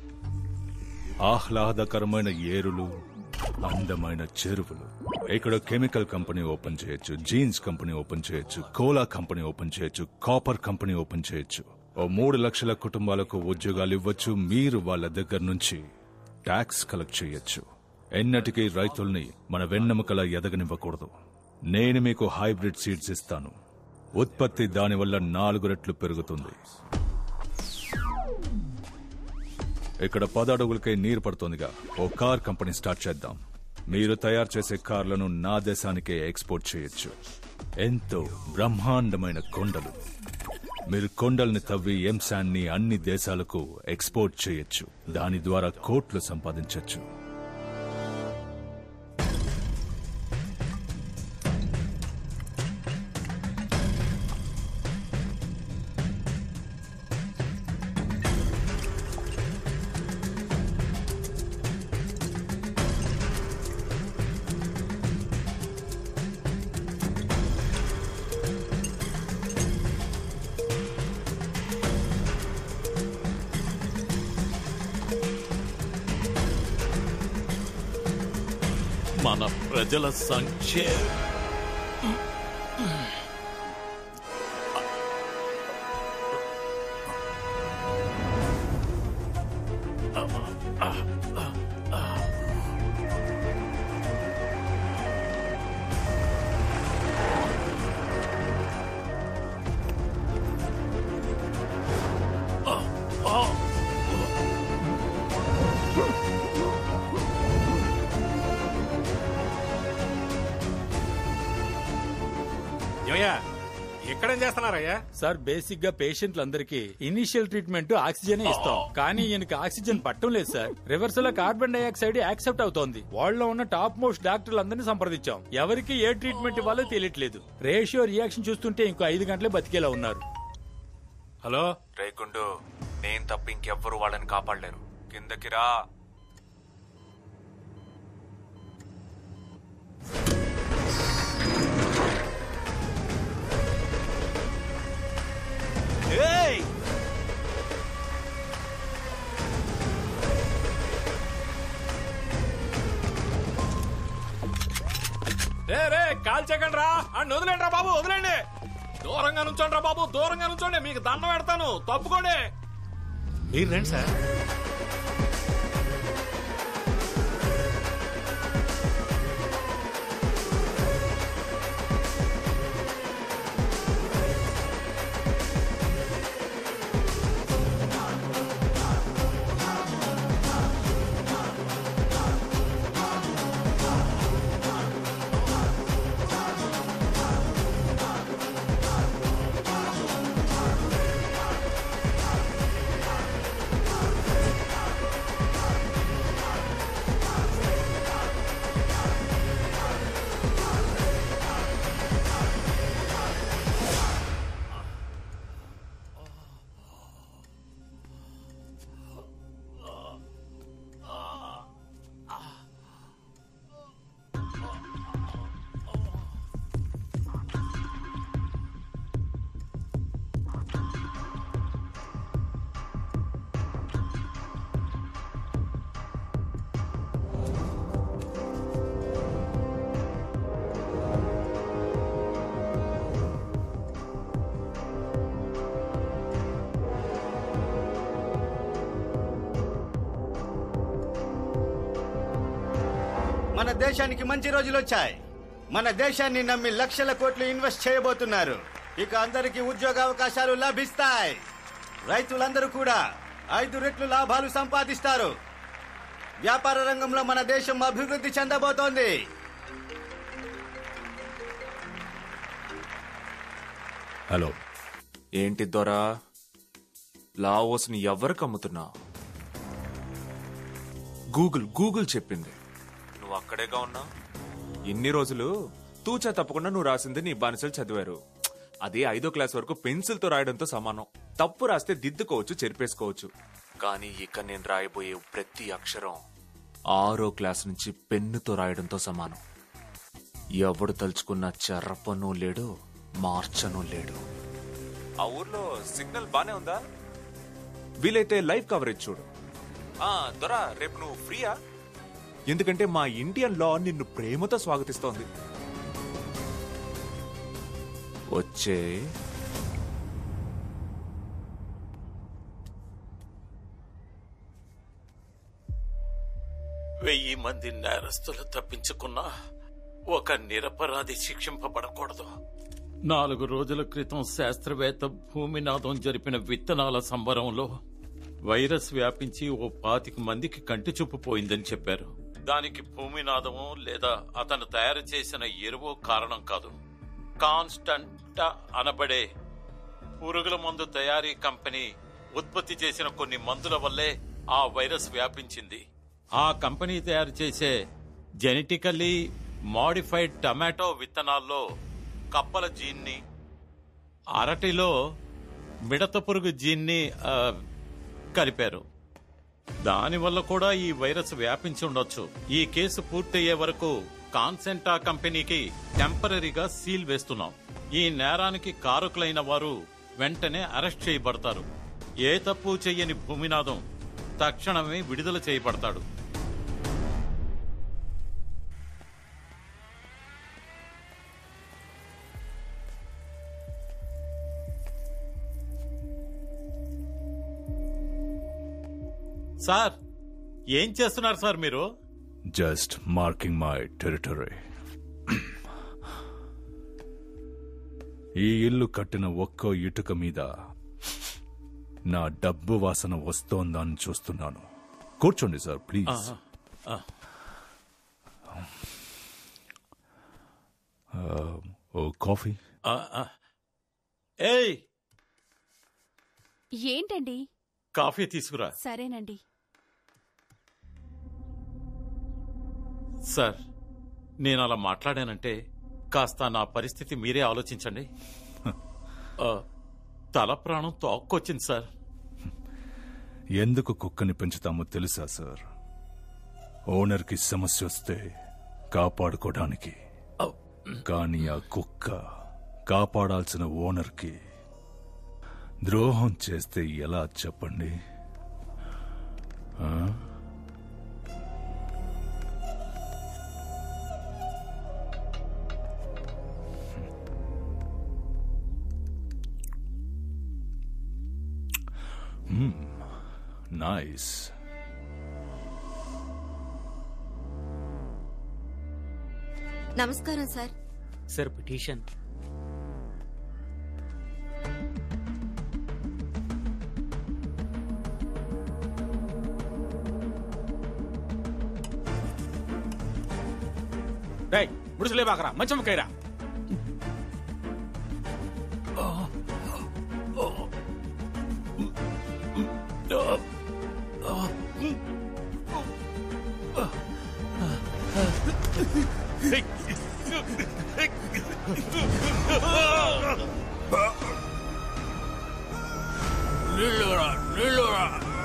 ఆహ్లాదకరమైన ఏరులు అందమైన చెరువులు ఇక్కడ కెమికల్ కంపెనీ ఓపెన్ చేయొచ్చు జీన్స్ కంపెనీ ఓపెన్ చేయొచ్చు కోలా కంపెనీ ఓపెన్ చేయొచ్చు కాపర్ కంపెనీ ఓపెన్ చేయొచ్చు ఓ మూడు లక్షల కుటుంబాలకు ఉద్యోగాలు ఇవ్వచ్చు మీరు వాళ్ళ దగ్గర నుంచి ట్యాక్స్ కలెక్ట్ చేయొచ్చు ఎన్నటికీ రైతుల్ని మన వెన్నెముకలా ఎదగనివ్వకూడదు నేను మీకు హైబ్రిడ్ సీడ్స్ ఇస్తాను ఉత్పత్తి దానివల్ల నాలుగు రెట్లు పెరుగుతుంది ఇక్కడ పది అడుగులకే నీరు పడుతోందిగా ఓ కార్ కంపెనీ స్టార్ట్ చేద్దాం మీరు తయారు చేసే కార్లను నా దేశానికే ఎక్స్పోర్ట్ చేయొచ్చు ఎంతో బ్రహ్మాండమైన కొండలు మీరు కొండల్ని తవ్వి ఎంశాన్ని అన్ని దేశాలకు ఎక్స్పోర్ట్ చేయొచ్చు దాని ద్వారా కోట్లు సంపాదించొచ్చు మన ప్రజల సంఖ్య ఏమయ్యా ఇక్కడేం చేస్తున్నారయ్యా సార్ బేసిక్ గా పేషెంట్లందరికీ ఇనిషియల్ ట్రీట్మెంట్ ఆక్సిజన్ ఇస్తాం కానీ ఈయనకి ఆక్సిజన్ పట్టం లేదు సార్ రివర్స్ లో కార్బన్ డైఆక్సైడ్ యాక్సెప్ట్ అవుతోంది వాళ్ళలో ఉన్న టాప్ మోస్ట్ డాక్టర్లందరినీ సంప్రదించాం ఎవరికి ఏ ట్రీట్మెంట్ ఇవ్వాలో తెలియట్లేదు రేషియో రియాక్షన్ చూస్తుంటే ఇంకో ఐదు గంటలే బతికేలా ఉన్నారు హలో రేగుండు నేను తప్ప ఇంకెవ్వరు వాళ్ళని కాపాడలేరు కిందకి రా రే రే కాల్ చేయకండి రా అని వదిలేండి రా బాబు వదిలేండి దూరంగా నుంచోండి రా బాబు దూరంగా నుంచోండి మీకు దండం పెడతాను తప్పుకోండి మీరు రండి సార్ మన దేశానికి మంచి రోజులు వచ్చాయి మన దేశాన్ని నమ్మి లక్షల కోట్లు ఇన్వెస్ట్ చేయబోతున్నారు ఇక అందరికీ ఉద్యోగ అవకాశాలు లభిస్తాయి రైతులందరూ కూడా ఐదు రెట్లు లాభాలు సంపాదిస్తారు వ్యాపార రంగంలో మన దేశం అభివృద్ధి చెందబోతోంది హలో ఏంటి దొరా లావోస్ ని ఎవరికి అమ్ముతున్నా గూగుల్ గూగుల్ చెప్పింది నువ్వు అక్కడేగా ఉన్నా ఇన్ని రోజులు తూచా తప్పకుండా నువ్వు రాసింది నీ బానిసలు చదివారు అదే ఐదో క్లాస్ వరకు పెన్సిల్ తో రాయడంతో సమానం తప్పు రాస్తే దిద్దుకోవచ్చు చెరిపేసుకోవచ్చు కానీ ఇక నేను రాయబోయే ప్రతి అక్షరం ఆరో క్లాస్ నుంచి పెన్నుతో రాయడంతో సమానం ఎవడు తలుచుకున్న చెరపను లేడు మార్చను లేడు ఆ ఊర్లో సిగ్నల్ బానే ఉందా వీలైతే లైవ్ కవరేజ్ చూడు ఆ దొరా రేపు నువ్వు ఫ్రీయా ఎందుకంటే మా ఇండియన్ లా నిన్ను ప్రేమతో స్వాగతిస్తోంది వచ్చే వెయ్యి మంది నేరస్తులు తప్పించుకున్నా ఒక నిరపరాధి శిక్షింపబడకూడదు నాలుగు రోజుల క్రితం శాస్త్రవేత్త భూమినాథం జరిపిన విత్తనాల సంబరంలో వైరస్ వ్యాపించి ఓ పాతిక మందికి కంటి చూపు పోయిందని చెప్పారు దానికి భూమినాథమో లేదా అతను తయారు చేసిన ఎరువు కారణం కాదు కాన్స్టంట అనబడే పురుగుల మందు తయారీ కంపెనీ ఉత్పత్తి చేసిన కొన్ని మందుల వల్లే ఆ వైరస్ వ్యాపించింది ఆ కంపెనీ తయారు చేసే జెనెటికల్లీ మాడిఫైడ్ టమాటో విత్తనాల్లో కప్పల జీన్ని అరటిలో మిడత పురుగు జీన్ని ఆ, కలిపారు దానివల్ల కూడా ఈ వైరస్ వ్యాపించి ఉండొచ్చు ఈ కేసు పూర్తయ్యే వరకు కాన్సెంటా కంపెనీకి టెంపరీగా సీల్ వేస్తున్నాం ఈ నేరానికి కారకులైన వారు వెంటనే అరెస్ట్ చేయబడతారు ఏ తప్పు చెయ్యని భూమినాథం తక్షణమే విడుదల చేయబడతాడు సార్ ఏం చేస్తున్నారు సార్ మీరు జస్ట్ మార్కింగ్ మై టెరిటరీ ఈ ఇల్లు కట్టిన ఒక్కో ఇటుక మీద నా డబ్బు వాసన వస్తోందని చూస్తున్నాను కూర్చోండి సార్ ప్లీజ్ ఆహా. ఆ. ఓ కాఫీ ఆ, ఆ. ఏయ్ ఏంటండి కాఫీ తీసుకురా సరేనండి సార్ నేను అలా మాట్లాడానంటే కాస్త నా పరిస్థితి మీరే ఆలోచించండి ఆ, తల ప్రాణం తోక్కొచ్చింది సార్ ఎందుకు కుక్కని పెంచుతామో తెలుసా సార్ ఓనర్కి సమస్య వస్తే కాపాడుకోవడానికి కానీ ఆ కుక్క కాపాడాల్సిన ఓనర్కి ద్రోహం చేస్తే ఎలా చెప్పండి ఆ? Hmm. Nice. నమస్కారం సార్ సార్ పిటిషన్ డేయ్ ముడుసులే బాకరా మంచం కైరా నిల్లురా నిల్లురా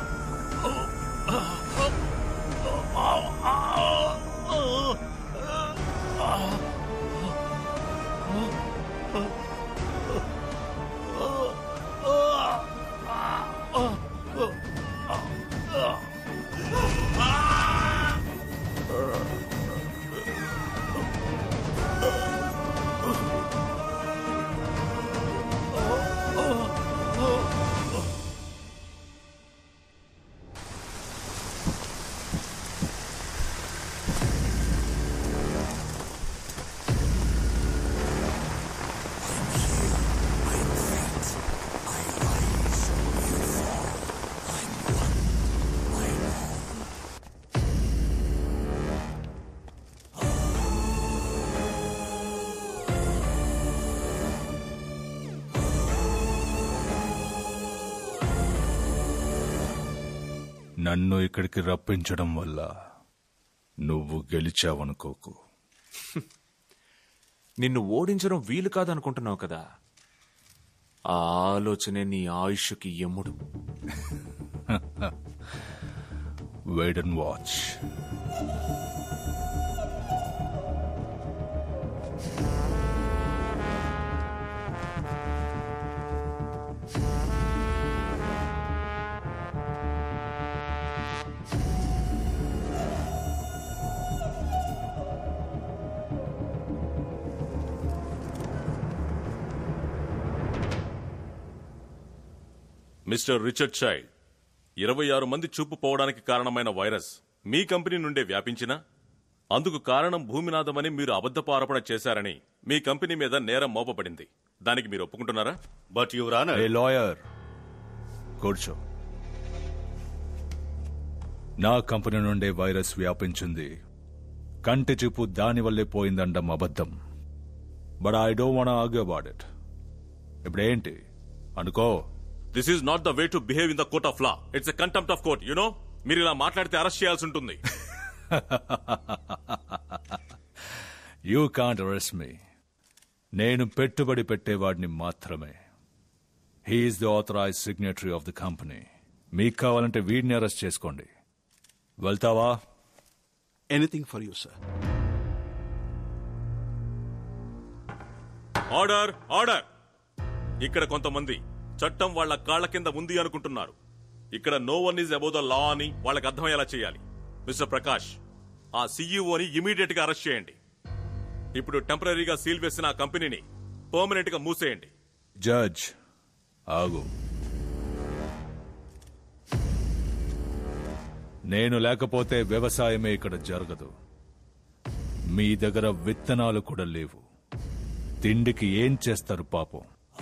నన్ను ఇక్కడికి రప్పించడం వల్ల నువ్వు గెలిచావనుకోకు నిన్ను ఓడించడం వీలు కాదనుకుంటున్నావు కదా ఆ ఆలోచనే నీ ఆయుష్కి యముడు wait and watch mister Richard Child ఇరవై ఆరు మంది చూపు పోవడానికి కారణమైన వైరస్ మీ కంపెనీ నుండే వ్యాపించినా అందుకు కారణం భూమినాథమని మీరు అబద్ధపు ఆరోపణ చేశారని మీ కంపెనీ మీద నేరం మోపబడింది దానికి మీరు ఒప్పుకుంటున్నారా but your honour a lawyer కూర్చో నా కంపెనీ నుండే వైరస్ వ్యాపించింది కంటి చూపు దాని వల్లే పోయిందండం అబద్ధం but I don't want argue about it ఇప్పుడేంటి అనుకో this is not the way to behave in the court of law it's a contempt of court you know మీరు ఇలా మాట్లాడితే అరెస్ట్ చేయాల్సి ఉంటుంది యూ కాంట్ అరెస్ట్ మీ నేను పెట్టుబడి పెట్టేవాడిని మాత్రమే he is the authorize signatory of the company మీకు కావాలంటే వీడిని అరెస్ట్ చేసుకోండి వెళ్తావా anything for you sir order order ఇక్కడ కొంతమంది చట్టం వాళ్ళ కాళ్ల కింద ఉంది అనుకుంటున్నారు ఇక్కడ no one is above the law అని వాళ్ళకి అర్థమయ్యేలా చేయాలి మిస్టర్ ప్రకాష్ ఆ సీఈఓని ఇమీడియట్ గా అరెస్ట్ చేయండి ఇప్పుడు టెంపరీగా సీల్ వేసిన ఆ కంపెనీని పర్మనెంట్ గా మూసేయండి జడ్జ్ ఆగు నేను లేకపోతే వ్యవసాయమే ఇక్కడ జరగదు మీ దగ్గర విత్తనాలు కూడా లేవు తిండికి ఏం చేస్తారు పాపం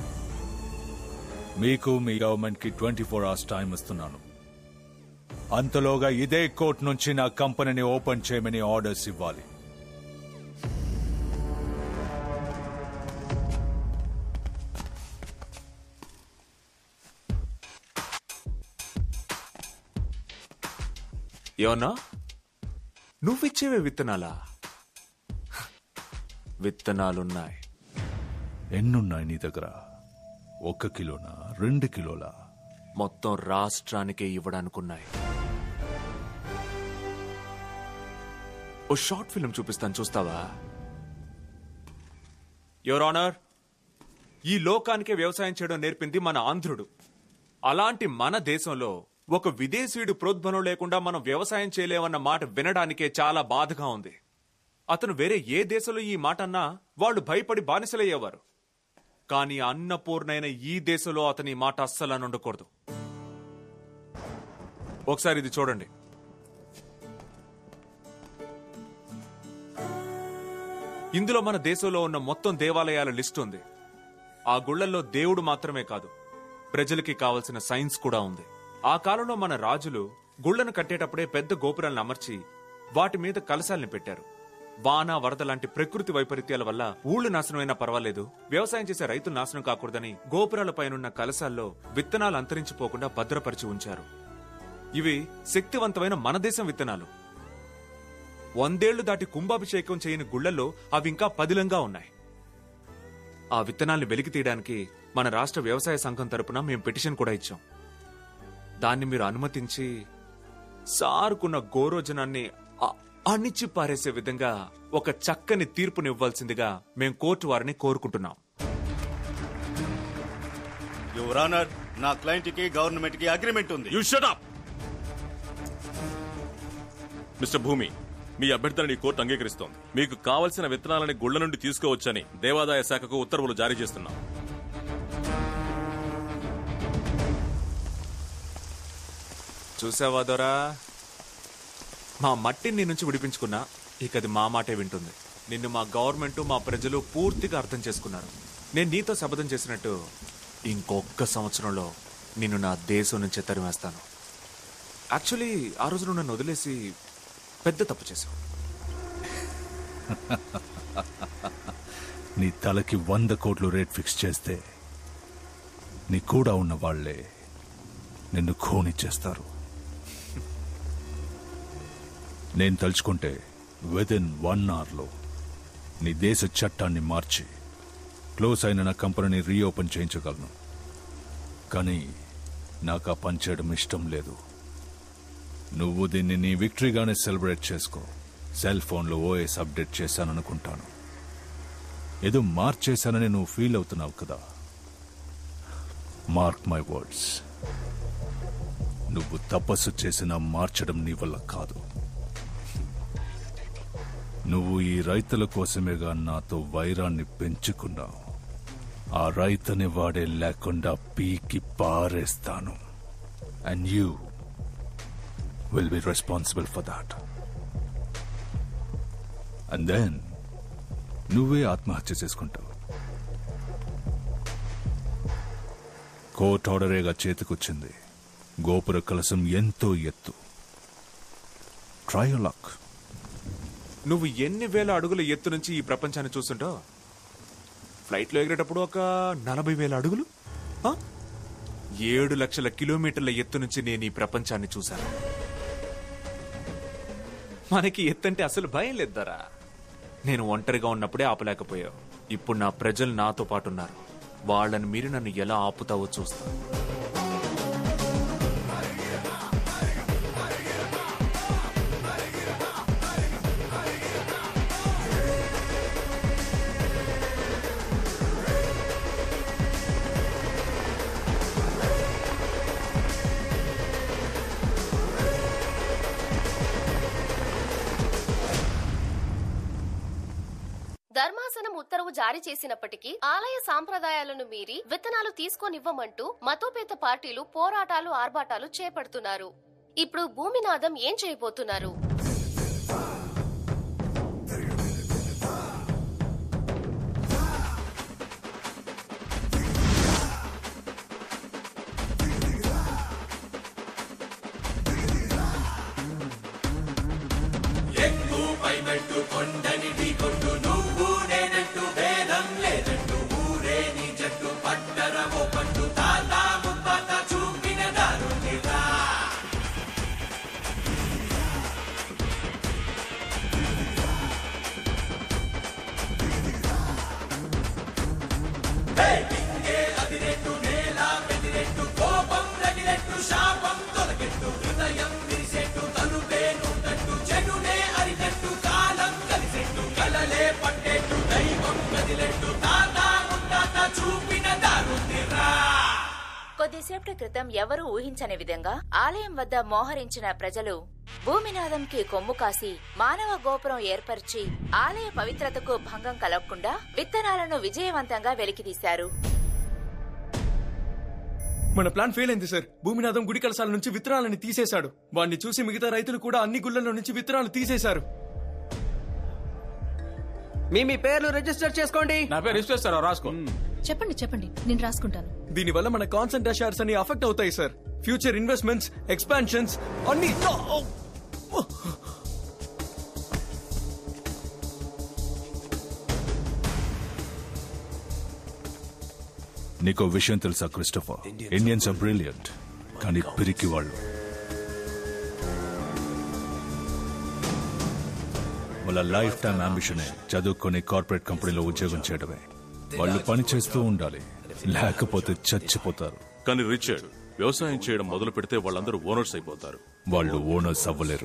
మీకు మీ గవర్నమెంట్ కి ట్వంటీ ఫోర్ అవర్స్ టైం ఇస్తున్నాను అంతలోగా ఇదే కోర్టు నుంచి నా కంపెనీని ఓపెన్ చేయమని ఆర్డర్స్ ఇవ్వాలి ఏమన్నా నువ్విచ్చేవే విత్తనాలా విత్తనాలున్నాయి ఎన్నున్నాయి నీ దగ్గర ఒక కిలోనా రెండు కిలోలా మొత్తం రాష్ట్రానికే ఇవ్వడానుకున్నాయి ఓ షార్ట్ ఫిల్మ్ చూపిస్తాను చూస్తావా యువర్ ఆనర్ ఈ లోకానికే వ్యవసాయం చేయడం నేర్పింది మన ఆంధ్రుడు అలాంటి మన దేశంలో ఒక విదేశీయుడు ప్రోద్బలం లేకుండా మనం వ్యవసాయం చేయలేమన్న మాట వినడానికే చాలా బాధగా ఉంది అతను వేరే ఏ దేశంలో ఈ మాట అన్నా వాళ్ళు భయపడి బానిసలయ్యేవారు కానీ అన్నపూర్ణైన ఈ దేశంలో అతని మాట అస్సలు అని ఉండకూడదు ఒకసారి ఇది చూడండి ఇందులో మన దేశంలో ఉన్న మొత్తం దేవాలయాల లిస్ట్ ఉంది ఆ గుళ్ళల్లో దేవుడు మాత్రమే కాదు ప్రజలకి కావలసిన సైన్స్ కూడా ఉంది ఆ కాలంలో మన రాజులు గుళ్లను కట్టేటప్పుడే పెద్ద గోపురాలను అమర్చి వాటి మీద కలశాల్ని పెట్టారు వాన వరద లాంటి ప్రకృతి వైపరీత్యాల వల్ల ఊళ్ళు నాశనమైనా పర్వాలేదు వ్యవసాయం చేసే రైతులు నాశనం కాకూడదని గోపురాల పైనున్న కలశాల్లో విత్తనాలు అంతరించిపోకుండా భద్రపరిచి ఉంచారు ఇవి శక్తివంతమైన మన దేశం విత్తనాలు వందేళ్లు దాటి కుంభాభిషేకం చేయని గుళ్లలో అవి ఇంకా పదిలంగా ఉన్నాయి ఆ విత్తనాల్ని వెలికి తీయడానికి మన రాష్ట్ర వ్యవసాయ సంఘం తరపున మేము పిటిషన్ కూడా ఇచ్చాం దాన్ని మీరు అనుమతించి సారుకున్న గోరోజనాన్ని అ- అణిచి పారేసే విధంగా ఒక చక్కని తీర్పునివ్వాల్సిందిగా మేం కోర్టు వారిని కోరుకుంటున్నాం యువర్ ఆనర్ నా క్లయింట్ కి గవర్నమెంట్ కి అగ్రిమెంట్ ఉంది you shut up mister Bhumi మీ అభ్యర్థనని కోర్టు అంగీకరిస్తోంది మీకు కావలసిన విత్తనాలని గుళ్ల నుండి తీసుకోవచ్చని దేవాదాయ శాఖకు ఉత్తర్వులు జారీ చేస్తున్నాం చూసావా దొరా మా మట్టిని నీ నుంచి విడిపించుకున్నా ఇక అది మా మాటే వింటుంది నిన్ను మా గవర్నమెంట్ మా ప్రజలు పూర్తిగా అర్థం చేసుకున్నారు నేను నీతో శపథం చేసినట్టు ఇంకొక్క సంవత్సరంలో నిన్ను నా దేశం నుంచి తరిమేస్తాను యాక్చువల్లీ ఆ రోజు నువ్వు నన్ను వదిలేసి పెద్ద తప్పు చేశావు నీ తలకి వంద కోట్లు రేట్ ఫిక్స్ చేస్తే నీ కూడా ఉన్న వాళ్లే నిన్ను ఖోనిచ్చేస్తారు నేను తలుచుకుంటే విత్ ఇన్ వన్ అవర్లో నీ దేశ చట్టాన్ని మార్చి క్లోజ్ అయిన నా కంపెనీని రీఓపెన్ చేయించగలను కానీ నాకు ఆ పని చేయడం ఇష్టం లేదు నువ్వు దీన్ని నీ విక్టరీగానే సెలబ్రేట్ చేసుకో సెల్ ఫోన్లో ఓఎస్ అప్డేట్ చేశాననుకుంటాను ఏదో మార్చేశానని నువ్వు ఫీల్ అవుతున్నావు కదా మార్క్ మై వర్డ్స్ నువ్వు తపస్సు చేసినా మార్చడం నీ వల్ల కాదు నువ్వు ఈ రైతుల కోసమేగా నాతో వైరాన్ని పెంచుకున్నావు ఆ రైతుని వాడే లేకుండా పీకి పారేస్తాను and you will be responsible for that. And then నువ్వే ఆత్మహత్య చేసుకుంటావు కోర్ట్ ఆర్డరేగా చేతికొచ్చింది గోపుర కలసం ఎంతో ఎత్తు ట్రై లక్ నువ్వు ఎన్ని వేల అడుగుల ఎత్తు నుంచి ఈ ప్రపంచాన్ని చూస్తుంటావు ఫ్లైట్లో ఎగిరేటప్పుడు ఒక నలభై వేల అడుగులు ఆ? ఏడు లక్షల కిలోమీటర్ల ఎత్తు నుంచి నేను ఈ ప్రపంచాన్ని చూశాను మనకి ఎత్తంటే అసలు భయం లేద్దరా నేను ఒంటరిగా ఉన్నప్పుడే ఆపలేకపోయావు ఇప్పుడు నా ప్రజలు నాతో పాటు ఉన్నారు వాళ్ళని మీరు నన్ను ఎలా ఆపుతావో చూస్తాను ధర్మాసనం ఉత్తర్వు జారీ చేసినప్పటికీ ఆలయ సాంప్రదాయాలను మీరి విత్తనాలు తీసుకోనివ్వమంటూ మతోపేత పార్టీలు పోరాటాలు ఆర్భాటాలు చేపడుతున్నారు ఇప్పుడు భూమినాథం ఏం చేయబోతున్నారు ఎక్కువ పై మెట్టు కొండని ఢీకొట్టు నువ్వు నేనంటూ భేదం లేదంటూ ఊరే నీ జట్టు పట్టరవో పట్టు తాత ముత్తాత చూపిన దారుణిరా దింగే అదిరెట్టు నేల పెదిరెట్టు కోపం రగిరెట్టు శాపం తొలగెట్టు హృదయం విరిసెట్టు తనుపే నూటట్టు చెడునే అరికట్టు కాలం కలిసెట్టు కలలే పట్టెట్టు దైవం కదిలెట్టు తాత ముత్తాత చూపిన దారుణిరా కొద్దిసేపటి క్రితం ఎవరూ ఊహించని విధంగా ఆలయం వద్ద మోహరించిన ప్రజలు భూమినాథంకి కొమ్ము కాసి మానవ గోపురం ఏర్పరిచి ఆలయ పవిత్రతకు భంగం కలగకుండా విత్తనాలను విజయవంతంగా వెలికితీశారు మన ప్లాన్ ఫెయిల్ అయింది సార్ భూమినాథం గుడి కలసాల నుంచి విత్తనాలని తీసేశాడు వాడిని చూసి మిగతా రైతులు కూడా అన్ని గుళ్ళల్లో నుంచి విత్తనాలు తీసేశారు మీ మీ పేర్లు రిజిస్టర్ చేసుకోండి నా పేరు రిజిస్టర్ రాసుకో చెప్పండి చెప్పండి నేను రాసుకుంటాను దీనివల్ల మన కాన్సెంట్రా షేర్స్ అన్ని అఫెక్ట్ అవుతాయి సార్ ఫ్యూచర్ ఇన్వెస్ట్మెంట్స్ ఎక్స్పాన్షన్స్ అన్ని నీకో విషయం తెలుసా క్రిస్టఫర్ ఇండియన్స్ ఆర్ బ్రిలియంట్ కానీ పిరికి వాళ్ళు వాళ్ళ లైఫ్ టైం అంబిషనే చదువుకొని కార్పొరేట్ కంపెనీలో ఉద్యోగం చేయడమే వాళ్ళు పని చేస్తూ ఉండాలి లేకపోతే చచ్చిపోతారు కానీ రిచర్డ్ వ్యవసాయం చేయడం మొదలు పెడితే వాళ్ళందరూ ఓనర్స్ అయిపోతారు వాళ్ళు ఓనర్స్ అవ్వలేరు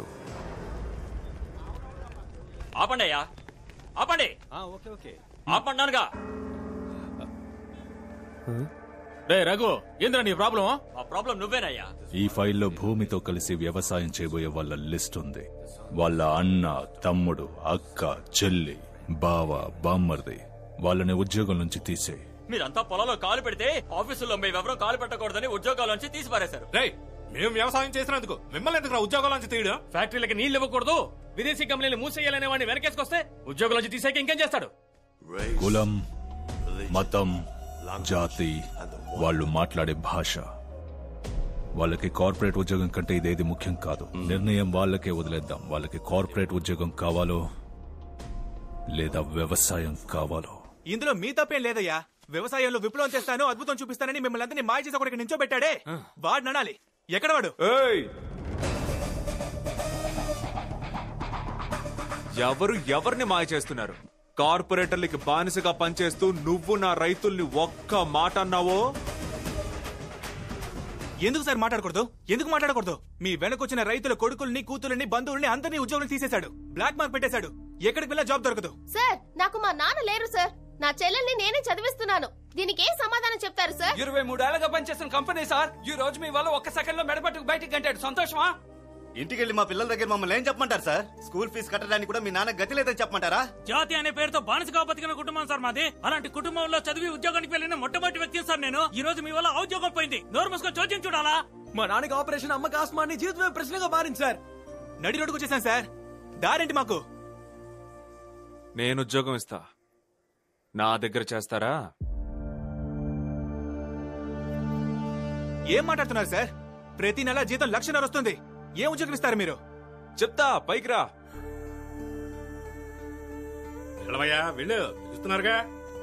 ఆపండి అయ్యా ఆపండి ఓకే ఓకే ఆపండానుగా రే రఘు ఏంద్రా నీ ప్రాబ్లం ఆ ప్రాబ్లం నువ్వేనయ్యా ఈ ఫైల్లో భూమితో కలిసి వ్యవసాయం చేయబోయే వాళ్ళ లిస్ట్ ఉంది వాళ్ళ అన్న తమ్ముడు అక్క చెల్లి బావ బామ్మర్ది వాళ్ళని ఉద్యోగం నుంచి తీసే మీరంతా పొలంలో కాలు పెడితే ఆఫీసుల్లో మేమెవరూ కాలు పెట్టకూడదని ఉద్యోగాల నుంచి తీసి పారేశారు రేయ్ మేము వ్యవసాయం చేసినందుకు మిమ్మల్ని ఎందుకు ఉద్యోగాల నుంచి తీయడం ఫ్యాక్టరీలకి నీళ్లు ఇవ్వకూడదు విదేశీ కంపెనీలు మూసేయాలనే వాడిని వెనకేసుకొస్తే ఉద్యోగుల నుంచి తీసాక ఇంకేం చేస్తాడు కులం మతం జాతి వాళ్ళు మాట్లాడే భాష వాళ్ళకి కార్పొరేట్ ఉద్యోగం కంటే ఇదేది ముఖ్యం కాదు నిర్ణయం వాళ్ళకే వదిలేద్దాం వాళ్ళకి కార్పొరేట్ ఉద్యోగం కావాలో లేదా వ్యవసాయం కావాలో ఇందులో మీ తప్పేం లేదయ్యా వ్యవసాయంలో విప్లవం చేస్తాను అద్భుతం చూపిస్తానని మిమ్మల్ని అందరినీ మాయ చేసి ఒకరికి నించో పెట్టాడే వాడు ననాలి ఎక్కడ వాడు ఎవరు ఎవరిని మాయ చేస్తున్నారు కార్పొరేటర్లకి బానిసగా పనిచేస్తూ నువ్వు నా రైతుల్ని ఒక్క మాట అన్నావో ఎందుకు సార్ మాట్లాడకూడదు ఎందుకు మాట్లాడకూడదు మీ వెనకొచ్చిన రైతుల కొడుకుల్ని కూతుర్ని బంధువుల్ని అందరినీ ఉద్యోగులు తీసేశాడు బ్లాక్ మార్క్ పెట్టేశాడు ఎక్కడికి వెళ్ళా జాబ్ దొరకదు సార్ నాకు మా నాన్న లేరు సార్ నా చెల్లెల్ని నేనే చదివిస్తున్నాను దీనికి ఏ సమాధానం చెప్తారు సార్ ఇరవై మూడేళ్లుగా పనిచేస్తున్న కంపెనీ సార్ ఈ రోజు మీ వల్ల ఒక్క సెకండ్ లో మెడపట్టుకు బయటికి గంటాడు సంతోషమా ఇంటికి వెళ్ళి మా పిల్లల దగ్గర మమ్మల్ని ఏం చెప్పమంటారు సార్ స్కూల్ ఫీజు కట్టడానికి కూడా మీ నాన్న గతి లేదని చెప్పమంటారా జాతి అనే పేరుతో బానిసగా బతికిన కుటుంబం సార్ మాది అలాంటి కుటుంబంలో చదివి ఉద్యోగానికి వెళ్ళిన మొట్టమొదటి వ్యక్తి సార్ నేను ఈ రోజు మీ వల్ల ఉద్యోగం పోయింది నోరు మూసుకొని చోద్యం చూడాలా మా నాన్నకి ఆపరేషన్ అమ్మకి ఆస్మాన్ని జీవితమే ప్రశ్నగా మారింది సార్ నడి రోడ్డుకు వచ్చేసాను సార్ దారేంటి మాకు నేను ఉద్యోగం ఇస్తా నా దగ్గర చేస్తారా ఏం మాట్లాడుతున్నారు సార్ ప్రతి నెల జీతం లక్షన్నర వస్తుంది ఏం ఉద్యోగం ఇస్తారు మీరు చెప్తా పైకి రా వెళ్ళవయ్యా వెళ్ళు ఇస్తున్నారుగా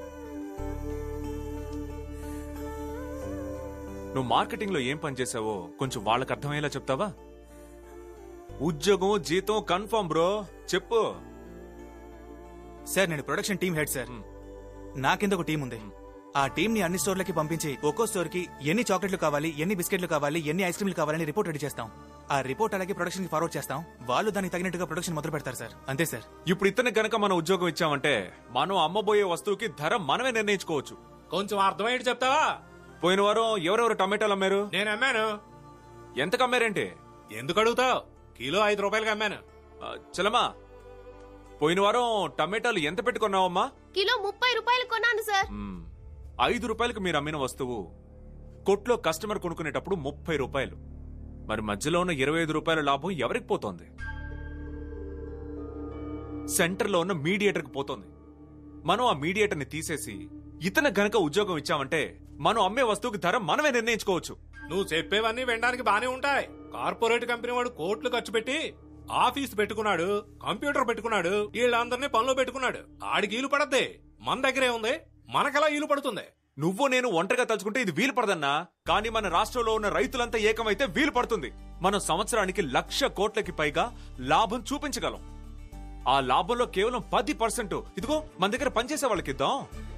నువ్వు మార్కెటింగ్ లో ఏం పని చేసావో కొంచెం వాళ్ళకి అర్థమయ్యేలా చెప్తావా ఉద్యోగం జీతం కన్ఫర్మ్ బ్రో చెప్పు సార్ నేను ప్రొడక్షన్ టీం హెడ్ సార్ నా కింద ఒక టీం ఉంది ఆ టీం ని అన్ని స్టోర్లకి పంపించి ఒక్కో స్టోర్ కి ఎన్ని చాక్లెట్లు కావాలి ఎన్ని బిస్కెట్లు కావాలి ఎన్ని ఐస్ క్రీమ్లు కావాలని రిపోర్ట్ రెడీ చేస్తాం ఆ రిపోర్ట్ అలాగే ప్రొడక్షన్ కి ఫార్వర్డ్ చేస్తాం వాళ్ళు దానికి తగినట్టుగా ప్రొడక్షన్ మొదలు పెడతారు సార్ అంతే సార్ ఇప్పుడు ఇతను గనక మన ఉద్యోగం ఇచ్చామంటే మనం అమ్మబోయే వస్తువుకి ధర మనమే నిర్ణయించుకోవచ్చు కొంచెం అర్థమయ్యేటి చెప్తావా పోయిన వారం ఎవరెవరు టమాటాలు అమ్మారు నేను అమ్మాను ఎంత అమ్మారేంటి ఎందుకు అడుగుతావు కిలో ఐదు రూపాయలకి అమ్మాను చలమా పోయిన వారం టమాటాలు ఎంత పెట్టుకున్నావమ్మా కిలో ముప్పై రూపాయలు కొన్నాను సార్ మ్మ్. ఐదు రూపాయలకు మీరు అమ్మిన వస్తువు కొట్లో కస్టమర్ కొనుక్కునేటప్పుడు ముప్పై రూపాయలు మరి మధ్యలో ఉన్న ఇరవై ఐదు రూపాయల లాభం ఎవరికి పోతోంది సెంటర్లో ఉన్న మీడియేటర్కి పోతోంది మనం ఆ మీడియేటర్ ని తీసేసి ఇతను గనక ఉద్యోగం ఇచ్చామంటే మనం అమ్మే వస్తువుకి ధర మనమే నిర్ణయించుకోవచ్చు నువ్వు చెప్పేవన్నీ వినడానికి బానే ఉంటాయి కార్పొరేట్ కంపెనీ వాడు కోట్లు ఖర్చు పెట్టి ఆఫీస్ పెట్టుకున్నాడు కంప్యూటర్ పెట్టుకున్నాడు వీళ్ళందరినీ పనిలో పెట్టుకున్నాడు ఆడికి ఈలు పడద్ది మన దగ్గరే ఉంది మనకెలా ఈలు పడుతుంది నువ్వు నేను ఒంటరిగా తలుచుకుంటే ఇది వీలు పడదన్నా కానీ మన రాష్ట్రంలో ఉన్న రైతులంతా ఏకమైతే వీలు పడుతుంది మనం సంవత్సరానికి లక్ష కోట్లకి పైగా లాభం చూపించగలం ఆ లాభంలో కేవలం పది పర్సెంట్ ఇదిగో మన దగ్గర పనిచేసే వాళ్ళకి ఇద్దాం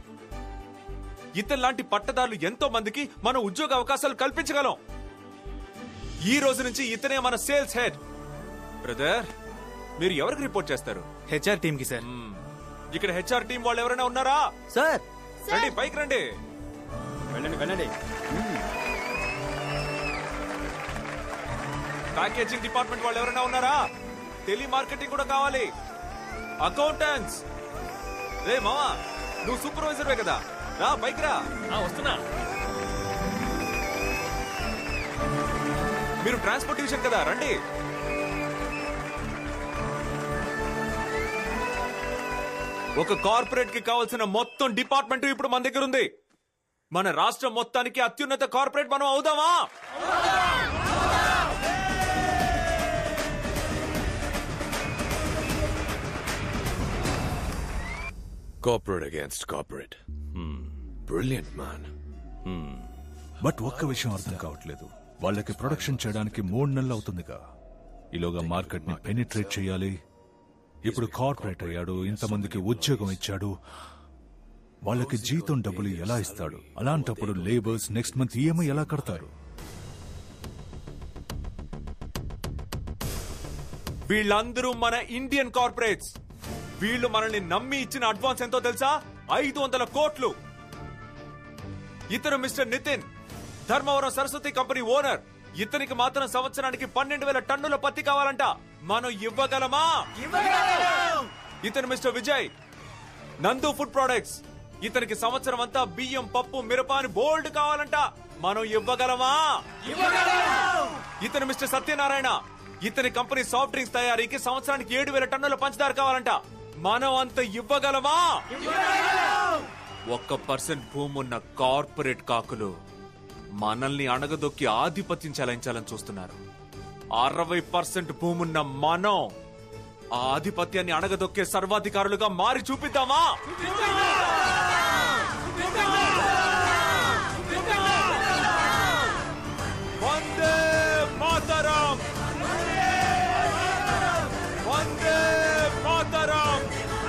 ఇతని పట్టదారులు ఎంతో మందికి మన ఉద్యోగ అవకాశాలు కల్పించగలం ఈ రోజు నుంచి ఇతనే మన సేల్స్ హెడ్ బ్రదర్ మీరు ఎవరికి రిపోర్ట్ చేస్తారు హెచ్ఆర్ టీం కి సార్ ఇక్కడ హెచ్ఆర్ టీం వాళ్ళు ఎవరైనా ఉన్నారా సార్ రండి పైకి రండి వెళ్ళండి వెళ్ళండి ప్యాకేజింగ్ డిపార్ట్మెంట్ వాళ్ళు ఎవరైనా ఉన్నారా టెలి మార్కెటింగ్ కూడా కావాలి అకౌంటెంట్స్ రే మామా నువ్వు సూపర్వైజర్వే కదా రా బైక్ రా వస్తున్నా మీరు ట్రాన్స్పోర్ట్ డివిజన్ కదా రండి ఒక కార్పొరేట్ కి కావాల్సిన మొత్తం డిపార్ట్మెంట్ ఇప్పుడు మన దగ్గర ఉంది మన రాష్ట్రం మొత్తానికి అత్యున్నత కార్పొరేట్ మనం అవుదామా Corporate against corporate. Hmm. Brilliant, man. But ఒక్క విషయం అర్థం కావట్లేదు వాళ్ళకి ప్రొడక్షన్ చేయడానికి మూడు నెలలు అవుతుందిగా ఈలోగా మార్కెట్ ని పెనిట్రేట్ చేయాలి ఇప్పుడు కార్పొరేట్ అయ్యాడు ఇంతమందికి ఉద్యోగం ఇచ్చాడు వాళ్ళకి జీతం డబ్బులు ఎలా ఇస్తాడు అలాంటప్పుడు లేబర్స్ నెక్స్ట్ మంత్ ఈఎంఐ ఎలా కడతారు వీళ్ళందరూ మన ఇండియన్ కార్పొరేట్స్ వీళ్ళు మనల్ని నమ్మి ఇచ్చిన అడ్వాన్స్ ఎంతో తెలుసా ఐదు వందల కోట్లు ఇతను mister Nitin Dharmavaram Saraswati company owner ఇతనికి మాత్రం సంవత్సరానికి పన్నెండు వేల టన్నుల పత్తి కావాలంట మనం ఇవ్వగలమా ఇతను మిస్టర్ విజయ్ నందు ఫుడ్ ప్రొడక్ట్స్ ఇతనికి సంవత్సరం అంతా బియ్యం పప్పు మిరప అని బోల్డ్ కావాలంట మనం ఇవ్వగలమా ఇతను మిస్టర్ సత్యనారాయణ ఇతని కంపెనీ సాఫ్ట్ డ్రింక్స్ తయారీకి సంవత్సరానికి ఏడు వేల టన్నుల పంచదార కావాలంట మనం అంత ఇవ్వగలమా ఒక్క పర్సెంట్ భూమి ఉన్న కార్పొరేట్ కాకులు మనల్ని అణగదొక్కి ఆధిపత్యం చెలాయించాలని చూస్తున్నారు అరవై పర్సెంట్ భూమున్న మనం ఆ ఆధిపత్యాన్ని అణగదొక్కే సర్వాధికారులుగా మారి చూపిద్దామా వందే మాతరం వందే మాతరం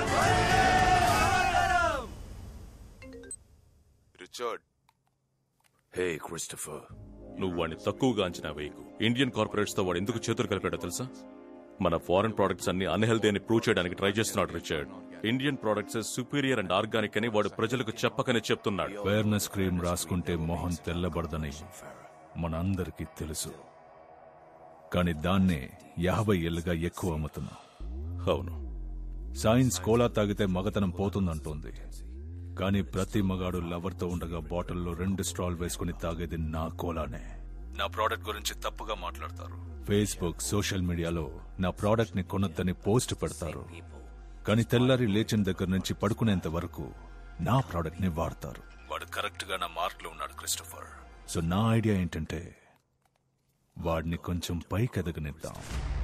రిచర్డ్ హే క్రిస్టఫర్ నువ్వు వాడిని తక్కువగా అంచనా వేయకు ఇండియన్ కార్పొరేట్స్ తో వాడు ఎందుకు చేతులు కలిపాడో తెలుసా మన ఫారెన్ ప్రొడక్ట్స్ అన్ని అన్హెల్దీ అని ప్రూవ్ చేయడానికి ట్రై చేస్తున్నాడు Richard Indian products superior and organic అని వాడు ప్రజలకు చెప్పకనే చెప్తున్నాడు ఫెయిర్నెస్ క్రీమ్ రాసుకుంటే మొహం తెల్లబడదని మన అందరికీ తెలుసు కానీ దాన్నే యాభై ఏళ్ళుగా ఎక్కువ అమ్ముతున్నాం అవును సైన్స్ కోలా తాగితే మగతనం పోతుందంటోంది కానీ ప్రతి మగాడు లవర్తో ఉండగా బాటిల్లో రెండు స్ట్రాల్ వేసుకుని తాగేది నా కోలానే నా ప్రోడక్ట్ గురించి తప్పుగా మాట్లాడతారు ఫేస్బుక్ సోషల్ మీడియాలో నా ప్రోడక్ట్ ని కొనొద్దని పోస్ట్ పెడతారు కానీ తెల్లారి లేచిన దగ్గర నుంచి పడుకునేంత వరకు నా ప్రోడక్ట్ ని వాడతారు వాడు కరెక్ట్ గా నా మార్క్ లో ఉన్నాడు క్రిస్టఫర్ సో నా ఐడియా ఏంటంటే వాడిని కొంచెం పైకి ఎదగనిద్దాం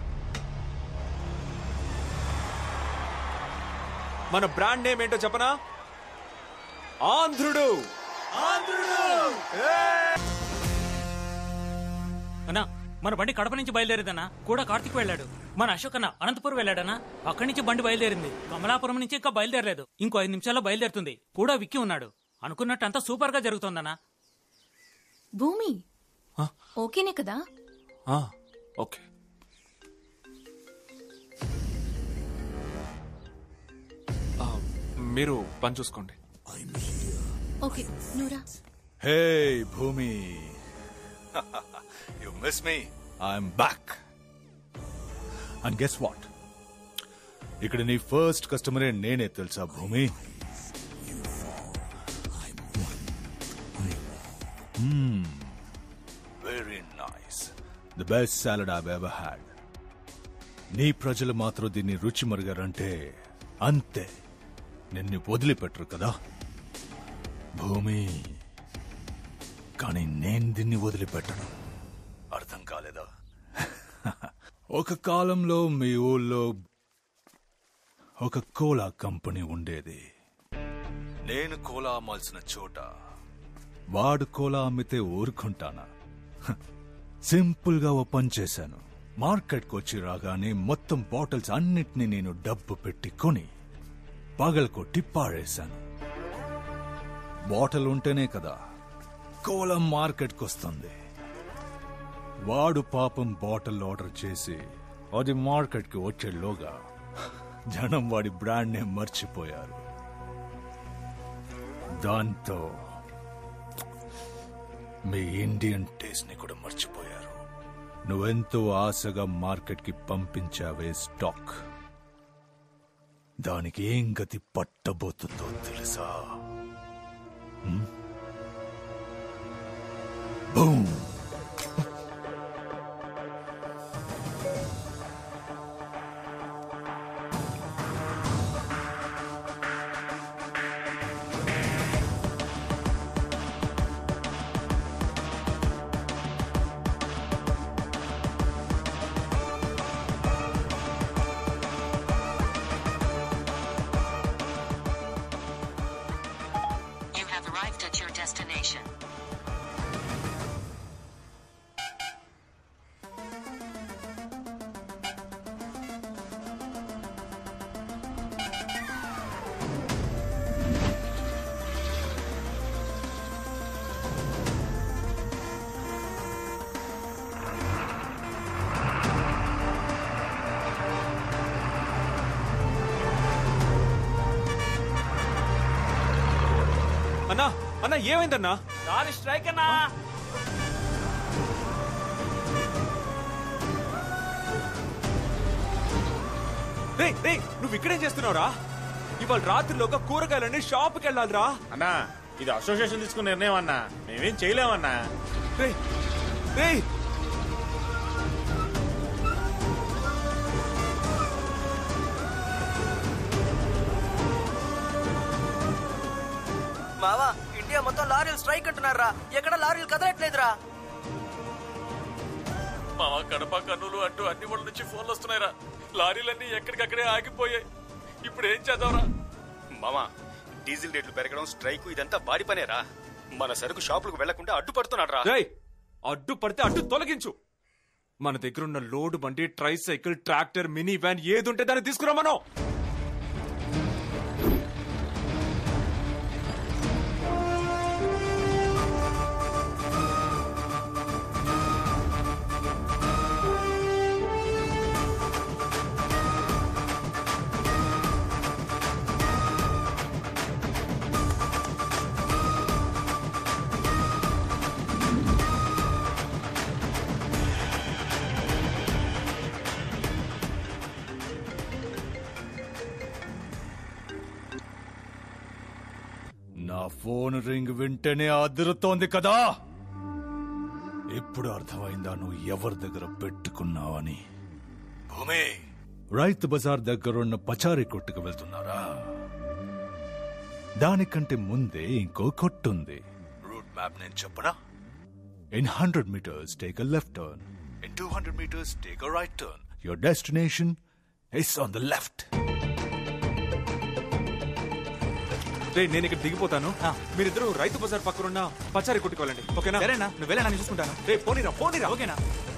మన బ్రాండ్ నేమ్ ఏంటో చెప్పనా ఆంధ్రుడు అన్నా మన బండి కడప నుంచి బయలుదేరేదన్నా కూడా కార్తిక్ వెళ్ళాడు మన అశోక్ అన్న అనంతపురం వెళ్ళాడన్నా అక్కడి నుంచి బండి బయలుదేరింది కమలాపురం నుంచి ఇంకా బయలుదేరలేదు ఇంకో ఐదు నిమిషాల్లో బయలుదేరుతుంది కూడా విక్కి ఉన్నాడు అనుకున్నట్టు అంతా సూపర్ గా జరుగుతోందన్నా భూమి ఓకేనే కదా ఓకే మీరు పని చూసుకోండి ఓకే నువ్వురా hey Bhumi you miss me I'm back and guess what ఇక్కడ నీ ఫస్ట్ కస్టమరే నేనే తెలుసా Bhumi very nice the best salad I ever had నీ ప్రజలు మాత్రం దీన్ని రుచి మరుగారంటే అంతే నిన్ను వదిలిపెట్టరు కదా భూమి కానీ నేను దీన్ని వదిలిపెట్టను అర్థం కాలేదా ఒక కాలంలో మీ ఊళ్ళో ఒక కోలా కంపెనీ ఉండేది నేను కోలా అమ్మాల్సిన చోట వాడు కోలా అమ్మితే ఊరుకుంటానా హ, సింపుల్ గా ఓ పని చేశాను మార్కెట్కి వచ్చి రాగానే మొత్తం బాటిల్స్ అన్నిటినీ నేను డబ్బు పెట్టి కొని పగలకొట్టి పాడేశాను బాటిల్ ఉంటేనే కదా కోలం మార్కెట్కి వస్తుంది వాడు పాపం బాటిల్ ఆర్డర్ చేసి అది మార్కెట్కి వచ్చేలోగా జనం వాడి బ్రాండ్ నేమ్ మర్చిపోయారు దాంతో మీ ఇండియన్ టేస్ట్ ని కూడా మర్చిపోయారు నువ్వెంతో ఆశగా మార్కెట్కి పంపించావే స్టాక్ దానికి ఏం గతి పట్టబోతుందో తెలుసా హ్మ్? Boom You have arrived at your destination. అన్నా అన్నా ఏమైందన్నా దారి స్ట్రైక్ అన్నా రే రే నువ్వు ఇక్కడేం చేస్తున్నావురా ఇవాళ రాత్రిలోగా కూరగాయలన్నీ షాప్కి వెళ్ళాలిరా అన్నా ఇది అసోసియేషన్ తీసుకున్న నిర్ణయం అన్నా మేమేం చేయలేమన్నా రే రే మావా ఇండియా మొత్తం లారీలు స్ట్రైక్ అంటున్నారా ఎక్కడ లారీలు కదలట్లేదురా మావా కడప కర్నూలు అంటూ అన్ని ఊళ్ళ నుంచి ఫోన్లు వస్తున్నాయిరా లారీలన్నీ ఎక్కడికక్కడే ఆగిపోయాయి ఇప్పుడు ఏం చేద్దాంరా మామా డీజిల్ రేట్లు పెరగడం స్ట్రైక్ ఇదంతా బాడి పనేరా మన సరుకు షాపులకు వెళ్లకుండా అడ్డుపడుతున్నాడు రా రేయ్ అడ్డు పడితే అడ్డు తొలగించు మన దగ్గర ఉన్న లోడ్ బండి tricycle tractor mini van ఏది ఉంటే దాన్ని తీసుకురా మనం నా ఫోన్ రింగ్ వింటేనే అదురుతోంది కదా ఇప్పుడు అర్థమైందా నువ్వు ఎవరి దగ్గర పెట్టుకున్నావని భూమి రైతు బజార్ దగ్గరున్న పచారీ కొట్టుకు వెళ్తున్నారా దానికంటే ముందే ఇంకో కొట్టుంది రూట్ మ్యాప్ నేను చెప్పనా in hundred metres take a left turn in two hundred metres take a right turn your destination is on the left రే నేను ఇక్కడ దిగిపోతాను మీరిద్దరూ రైతు బజార్ పక్కనున్న పచారీ కొట్టుకోవాలండి ఓకేనా సరేనా నువ్వు వెళ్ళా నేను చూసుకుంటాను రే పోనీరా పోనీరా ఓకేనా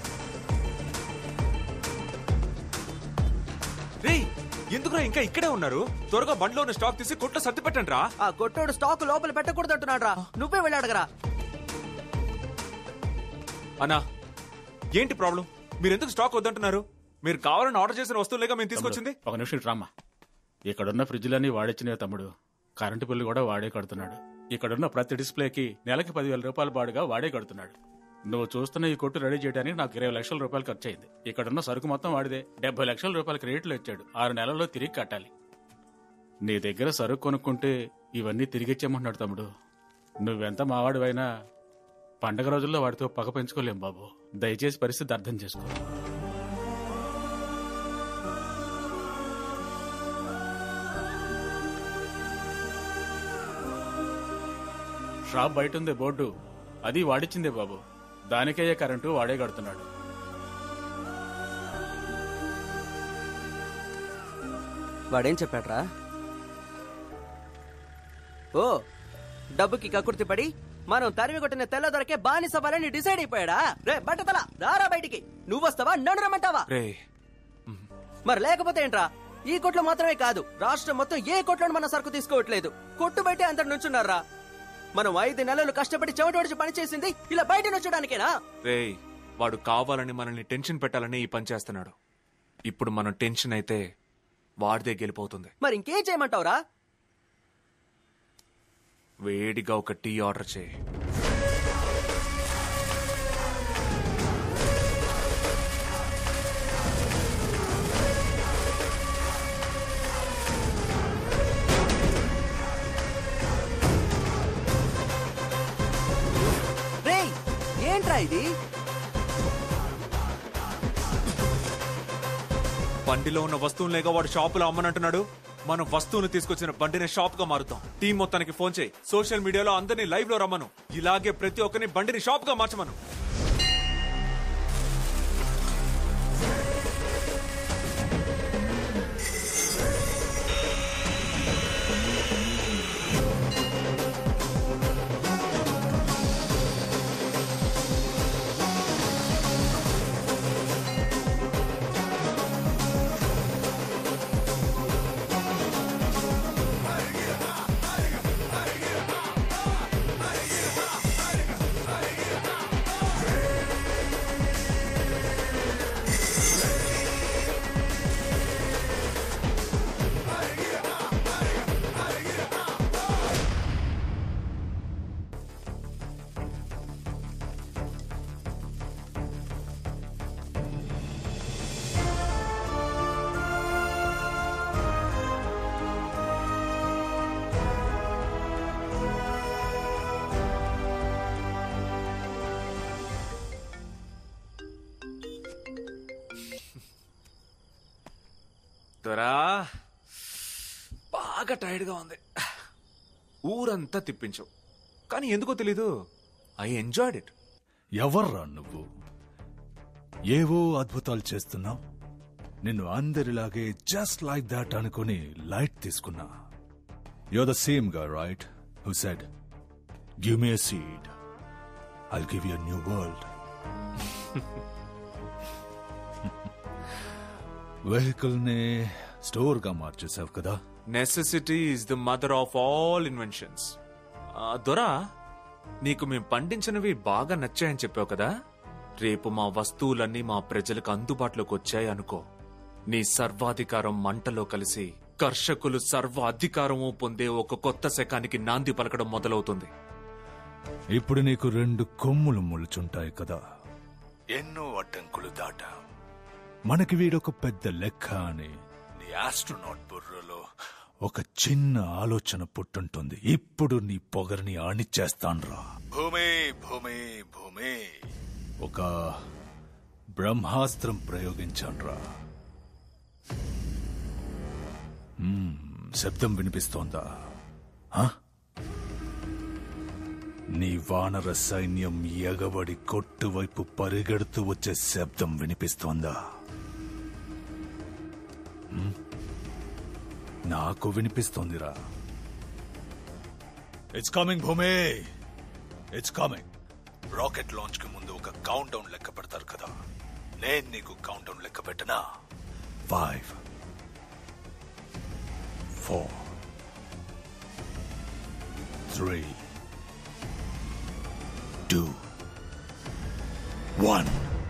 రే ఎందుకురా ఇంకా ఇక్కడే ఉన్నారు త్వరగా బండిలో ఉన్న స్టాక్ తీసి కొట్లో సర్ది పెట్టండి రా ఆ కొట్టోడు స్టాక్ లోపల పెట్టకూడదు అంటున్నాడు నువ్వే వెళ్ళి అడగరా అన్నా ఏంటి ప్రాబ్లం మీరు ఎందుకు స్టాక్ వద్దంటున్నారు మీరు కావాలని ఆర్డర్ చేసిన వస్తువులేగా మేము తీసుకొచ్చింది ఒక నిమిషం ఇటు రామ్మా ఇక్కడున్న ఫ్రిడ్జ్లన్నీ వాడొచ్చినాయి తమ్ముడు కరెంటు బిల్లు కూడా వాడే కడుతున్నాడు ఇక్కడున్న ప్రతి డిస్ప్లేకి నెలకి పదివేల రూపాయల బాడుగా వాడే కడుతున్నాడు నువ్వు చూస్తున్న ఈ కొట్టు రెడీ చేయడానికి నాకు ఇరవై లక్షల రూపాయలు ఖర్చు అయింది ఇక్కడున్న సరుకు మొత్తం వాడిదే డెబ్బై లక్షల రూపాయల క్రెడిట్లు ఇచ్చాడు ఆరు నెలల్లో తిరిగి కట్టాలి నీ దగ్గర సరుకు కొనుక్కుంటే ఇవన్నీ తిరిగిచ్చేయమంటున్నాడు తమ్ముడు నువ్వెంత మావాడివైనా పండగ రోజుల్లో వాడితో పగ పెంచుకోలేం బాబు దయచేసి పరిస్థితి అర్థం చేసుకో షాప్ బయట ఉంది బోర్డు అది వాడిచ్చిందే బాబు దానికయ్యే కరెంటు వాడే కడుతున్నాడు వాడేం చెప్పాడ్రా ఓ డబ్బుకి కకుర్తి పడి మనం తరిమి కొట్టిన తెల్ల దొరకే బానిస అవ్వాలని డిసైడ్ అయిపోయాడా రే బట్టతల రారా బయటికి నువ్వు వస్తావా నన్ను రమ్మంటావా రే మరి లేకపోతే ఏంట్రా ఈ కొట్లు మాత్రమే కాదు రాష్ట్రం మొత్తం ఏ కొట్లను మన సరుకు తీసుకోవట్లేదు కొట్టు బయటే అందరు నుంచున్నారా మనం ఐదు నెలలు కష్టపడి చెమటోడిచి పని చేసింది ఇలా బయట నుంచడానికేనా రే వాడు కావాలని మనల్ని టెన్షన్ పెట్టాలని ఈ పని చేస్తున్నాడు ఇప్పుడు మనం టెన్షన్ అయితే వాడిదే గెలిపోతుంది మరి ఇంకేం చేయమంటావురా వేడిగా ఒక టీ ఆర్డర్ చేయి రే ఏంట్రా ఇది బండిలో ఉన్న వస్తువులేగా వాడు షాపులో అమ్మనంటున్నాడు మనం వస్తువును తీసుకొచ్చిన బండిని షాప్ గా మారుతాం టీం మొత్తానికి ఫోన్ చేయి సోషల్ మీడియాలో అందరినీ లైవ్ లో రమ్మను ఇలాగే ప్రతి ఒక్కరిని బండిని షాప్ గా మార్చమను దొరా బాగా టైర్డ్ గా ఉంది ఊరంతా తిప్పించావు కానీ ఎందుకో తెలీదు ఐ ఎంజాయ్డ్ ఇట్ ఎవర్రా నువ్వు ఏవో అద్భుతాలు చేస్తున్నావు నిన్ను అందరిలాగే జస్ట్ లైక్ దాట్ అనుకుని లైట్ తీసుకున్నా యో ద సేమ్ గా right who said give me seed I give you new world vehicle ని స్టోర్ గా మార్చేసావు కదా necessity is the mother of all inventions దొరా నీకు మేము పండించినవి బాగా నచ్చాయని చెప్పావు కదా రేపు మా వస్తువులన్నీ మా ప్రజలకు అందుబాటులోకి వచ్చాయి అనుకో నీ సర్వాధికారం మంటలో కలిసి కర్షకులు సర్వ అధికారము పొందే ఒక కొత్త శకానికి నాంది పలకడం మొదలవుతుంది ఇప్పుడు నీకు రెండు కొమ్ములు ములుచుంటాయి కదా ఎన్నో అడ్డంకులు దాటా మనకి వీడొక పెద్ద లెక్క అని నీ ఆస్ట్రోనాట్ బుర్రలో ఒక చిన్న ఆలోచన పుట్టుంటుంది ఇప్పుడు నీ పొగరిని ఆణిచ్చేస్తాన్రా భూమి భూమి భూమి ఒక బ్రహ్మాస్త్రం ప్రయోగించాన్రా మ్మ్, శబ్దం వినిపిస్తోందా ఆ? నీ వానర సైన్యం ఎగబడి కొట్టు వైపు పరిగెడుతూ వచ్చే శబ్దం వినిపిస్తోందా మ్మ్? నాకు వినిపిస్తోందిరా it's coming Bhumi it's coming rocket launch కి ముందు ఒక కౌంట్ డౌన్ లెక్క పెడతారు కదా నేను నీకు కౌంట్ డౌన్ లెక్క పెట్టనా five four three two one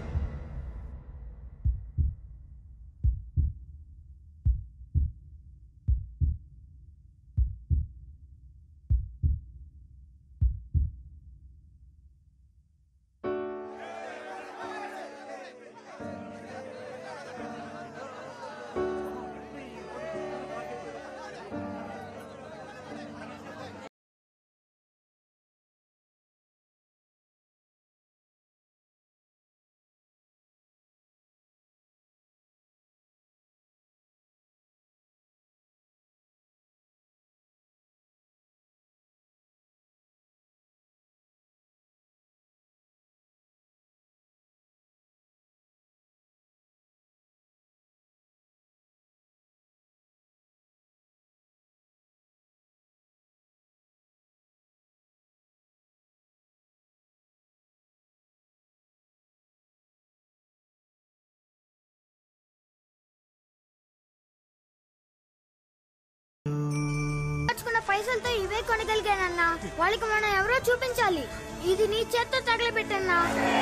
దాచుకున్న పైసలతో ఇవే కొనగలిగానన్నా వాళ్ళకి మనం ఎవరో చూపించాలి ఇది నీ చేత్తో తగలబెట్టన్నా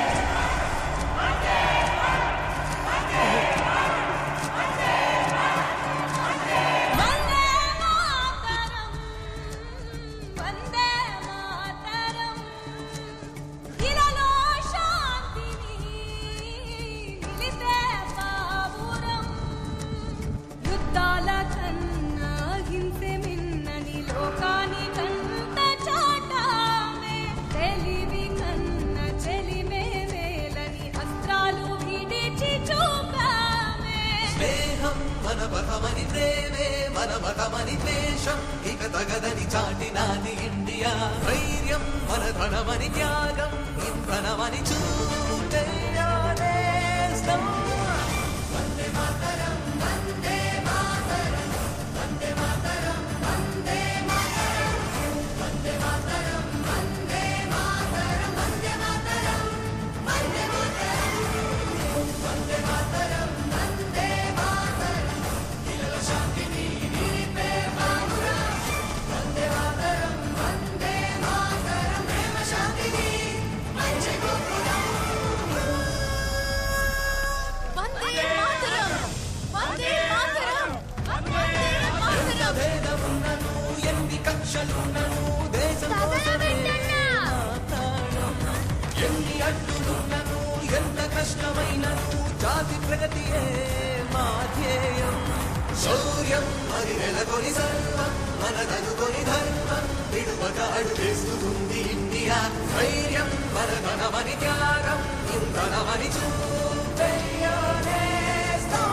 ఇలాలో శాంతిని నిలిపే పావురం యుద్ధాల కన్నా హింసె మిన్నని లోకాని కంత చాటామే తెలివి కన్న చెలిమే వేలని అస్త్రాలు విడిచి చూపామే స్నేహం మన బహమని ప్రేమే మన మతమని ద్వేషం ఇక తగదని చాటినాది ఇండియా ధైర్యం మన ధనమని త్యాగం ఇంధనమని చూడేయాలేస్తాం వందే మాతరం వందే మాతరం వందే మాతరం వందే మాతరం వందే మాతరం వందే మాతరం వందే మాతరం వందే మాతరం వందే మాతరం వందే మాతరం ఇళ్ళ శాంతిని నిలిపే పావురం వందే మాతరం వందే మాతరం ప్రేమ శాంతిని మంచి గోపురం వందే మాతరం వందే మాతరం వందే ఎంత భేదమున్నను ఎన్ని కక్షలున్నను దేశం కోసమే మాట్లాడం. ఎన్ని అడ్డులున్నను ఎంత కష్టమైనను జాతి ప్రగతియే మా ధ్యేయం శౌర్యం మరి నెలకొని సర్వం మనదనుకొని ధర్మం విడువక అడుగేస్తుంది ఇండియా ధైర్యం మన ధనమని త్యాగం ఇంధనమని చూపేయాలేస్తాం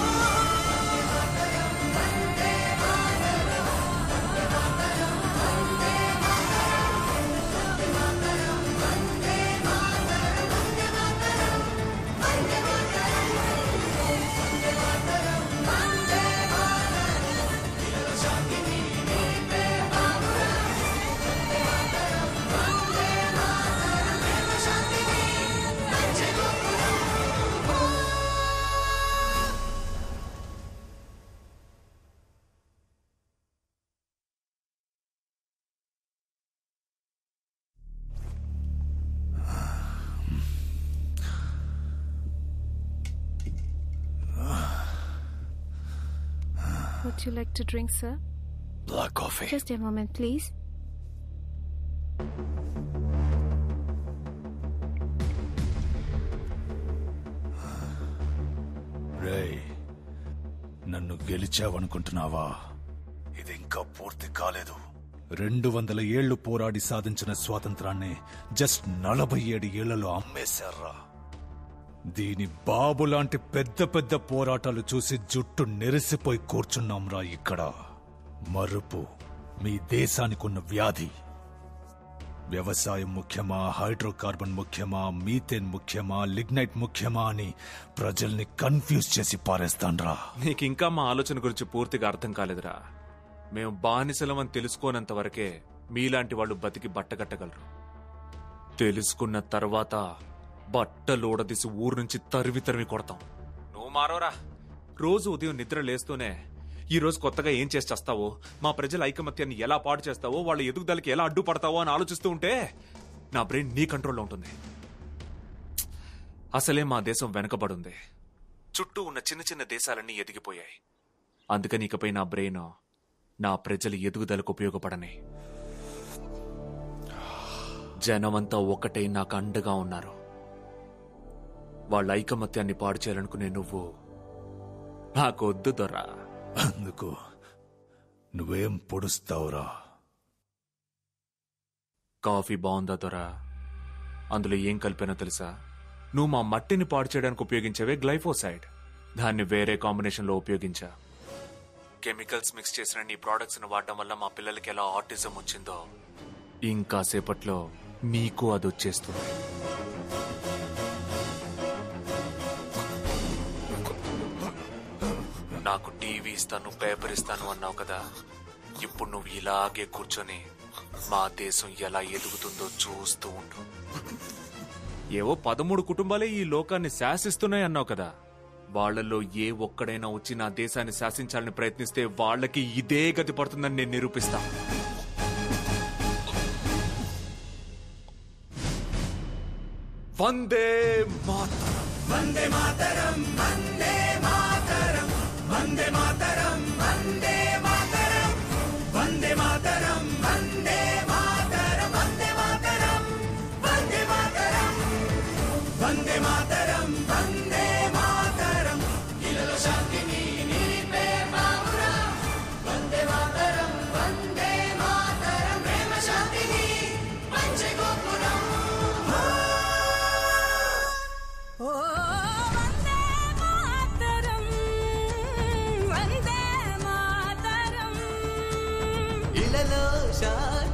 Would you like to drink, sir? Black coffee. Just a moment, please. రేయ్ నన్ను గెలిచావనుకుంటున్నావా ఇది ఇంకా పూర్తి కాలేదు రెండు వందల ఏళ్లు పోరాడి సాధించిన స్వాతంత్రాన్ని జస్ట్ నలభై ఏడు ఏళ్లలో అమ్మేశారా దీని బాబు లాంటి పెద్ద పెద్ద పోరాటాలు చూసి జుట్టు నెరిసిపోయి కూర్చున్నాంరా ఇక్కడ మరుపు మీ దేశానికున్న వ్యాధి వ్యవసాయం ముఖ్యమా హైడ్రోకార్బన్ ముఖ్యమా మీథేన్ ముఖ్యమా లిగ్నైట్ ముఖ్యమా అని ప్రజల్ని కన్ఫ్యూజ్ చేసి పారేస్తాన్రా నీకు ఇంకా మా ఆలోచన గురించి పూర్తిగా అర్థం కాలేదురా మేము బానిసలం అని తెలుసుకోనంత వరకే మీలాంటి వాళ్ళు బతికి బట్టగట్టగలరు తెలుసుకున్న తర్వాత బట్టలు ఊడదీసి ఊరు నుంచి తరివి తరివి కొడతాం నువ్వు మారోరా రోజు ఉదయం నిద్ర లేస్తూనే ఈ రోజు కొత్తగా ఏం చేసి చేస్తావో మా ప్రజల ఐకమత్యాన్ని ఎలా పాడు చేస్తావో వాళ్ళ ఎదుగుదలకి ఎలా అడ్డుపడతావో అని ఆలోచిస్తూ ఉంటే నా బ్రెయిన్ నీ కంట్రోల్లో ఉంటుంది అసలే మా దేశం వెనకబడుంది చుట్టూ ఉన్న చిన్న చిన్న దేశాలన్నీ ఎదిగిపోయాయి అందుకని ఇకపై నా బ్రెయిన్ నా ప్రజల ఎదుగుదలకు ఉపయోగపడని జనమంతా ఒకటై నాకు అండగా ఉన్నారు వాళ్ళ ఐకమత్యాన్ని పాడు చేయాలనుకునే నువ్వు నాకు వద్దు దొరా అందుకు నువ్వేం పొడుస్తావురా కాఫీ బాగుందా దొరా అందులో ఏం కలిపానో తెలుసా నువ్వు మా మట్టిని పాడు చేయడానికి ఉపయోగించేవే గ్లైఫోసైడ్ దాన్ని వేరే కాంబినేషన్లో ఉపయోగించా కెమికల్స్ మిక్స్ చేసిన నీ ప్రోడక్ట్స్ ని వాడడం వల్ల మా పిల్లలకి ఎలా ఆటిజం వచ్చిందో ఇంకా సేపట్లో నీకు అది వచ్చేస్తుంది నాకు టీవీ ఇస్తాను పేపర్ ఇస్తాను అన్నావు కదా ఇప్పుడు నువ్వు ఇలాగే కూర్చొని మా దేశం ఎలా ఎదుగుతుందో చూస్తూ ఉండు ఏవో పదమూడు కుటుంబాలే ఈ లోకాన్ని శాసిస్తున్నాయి అన్నావు కదా వాళ్ళల్లో ఏ ఒక్కడైనా వచ్చి నా దేశాన్ని శాసించాలని ప్రయత్నిస్తే వాళ్ళకి ఇదే గతి పడుతుందని నేను నిరూపిస్తా వందే మాతరం వందే మాతరం వందే మాతరం వందే మాతరం వందే మాతరం వందే మాతరం వందే మాతరం వందే మాతరం వందే మాతరం వందే మాతరం వందే మాతరం ఇలలో శాంతిని నిలిపే బావురా వందే మాతరం వందే మాతరం ప్రేమ శాంతిని పంచే గోపురం ఓ వందే మాతరం వందే మాతరం ఇలలో శాంతి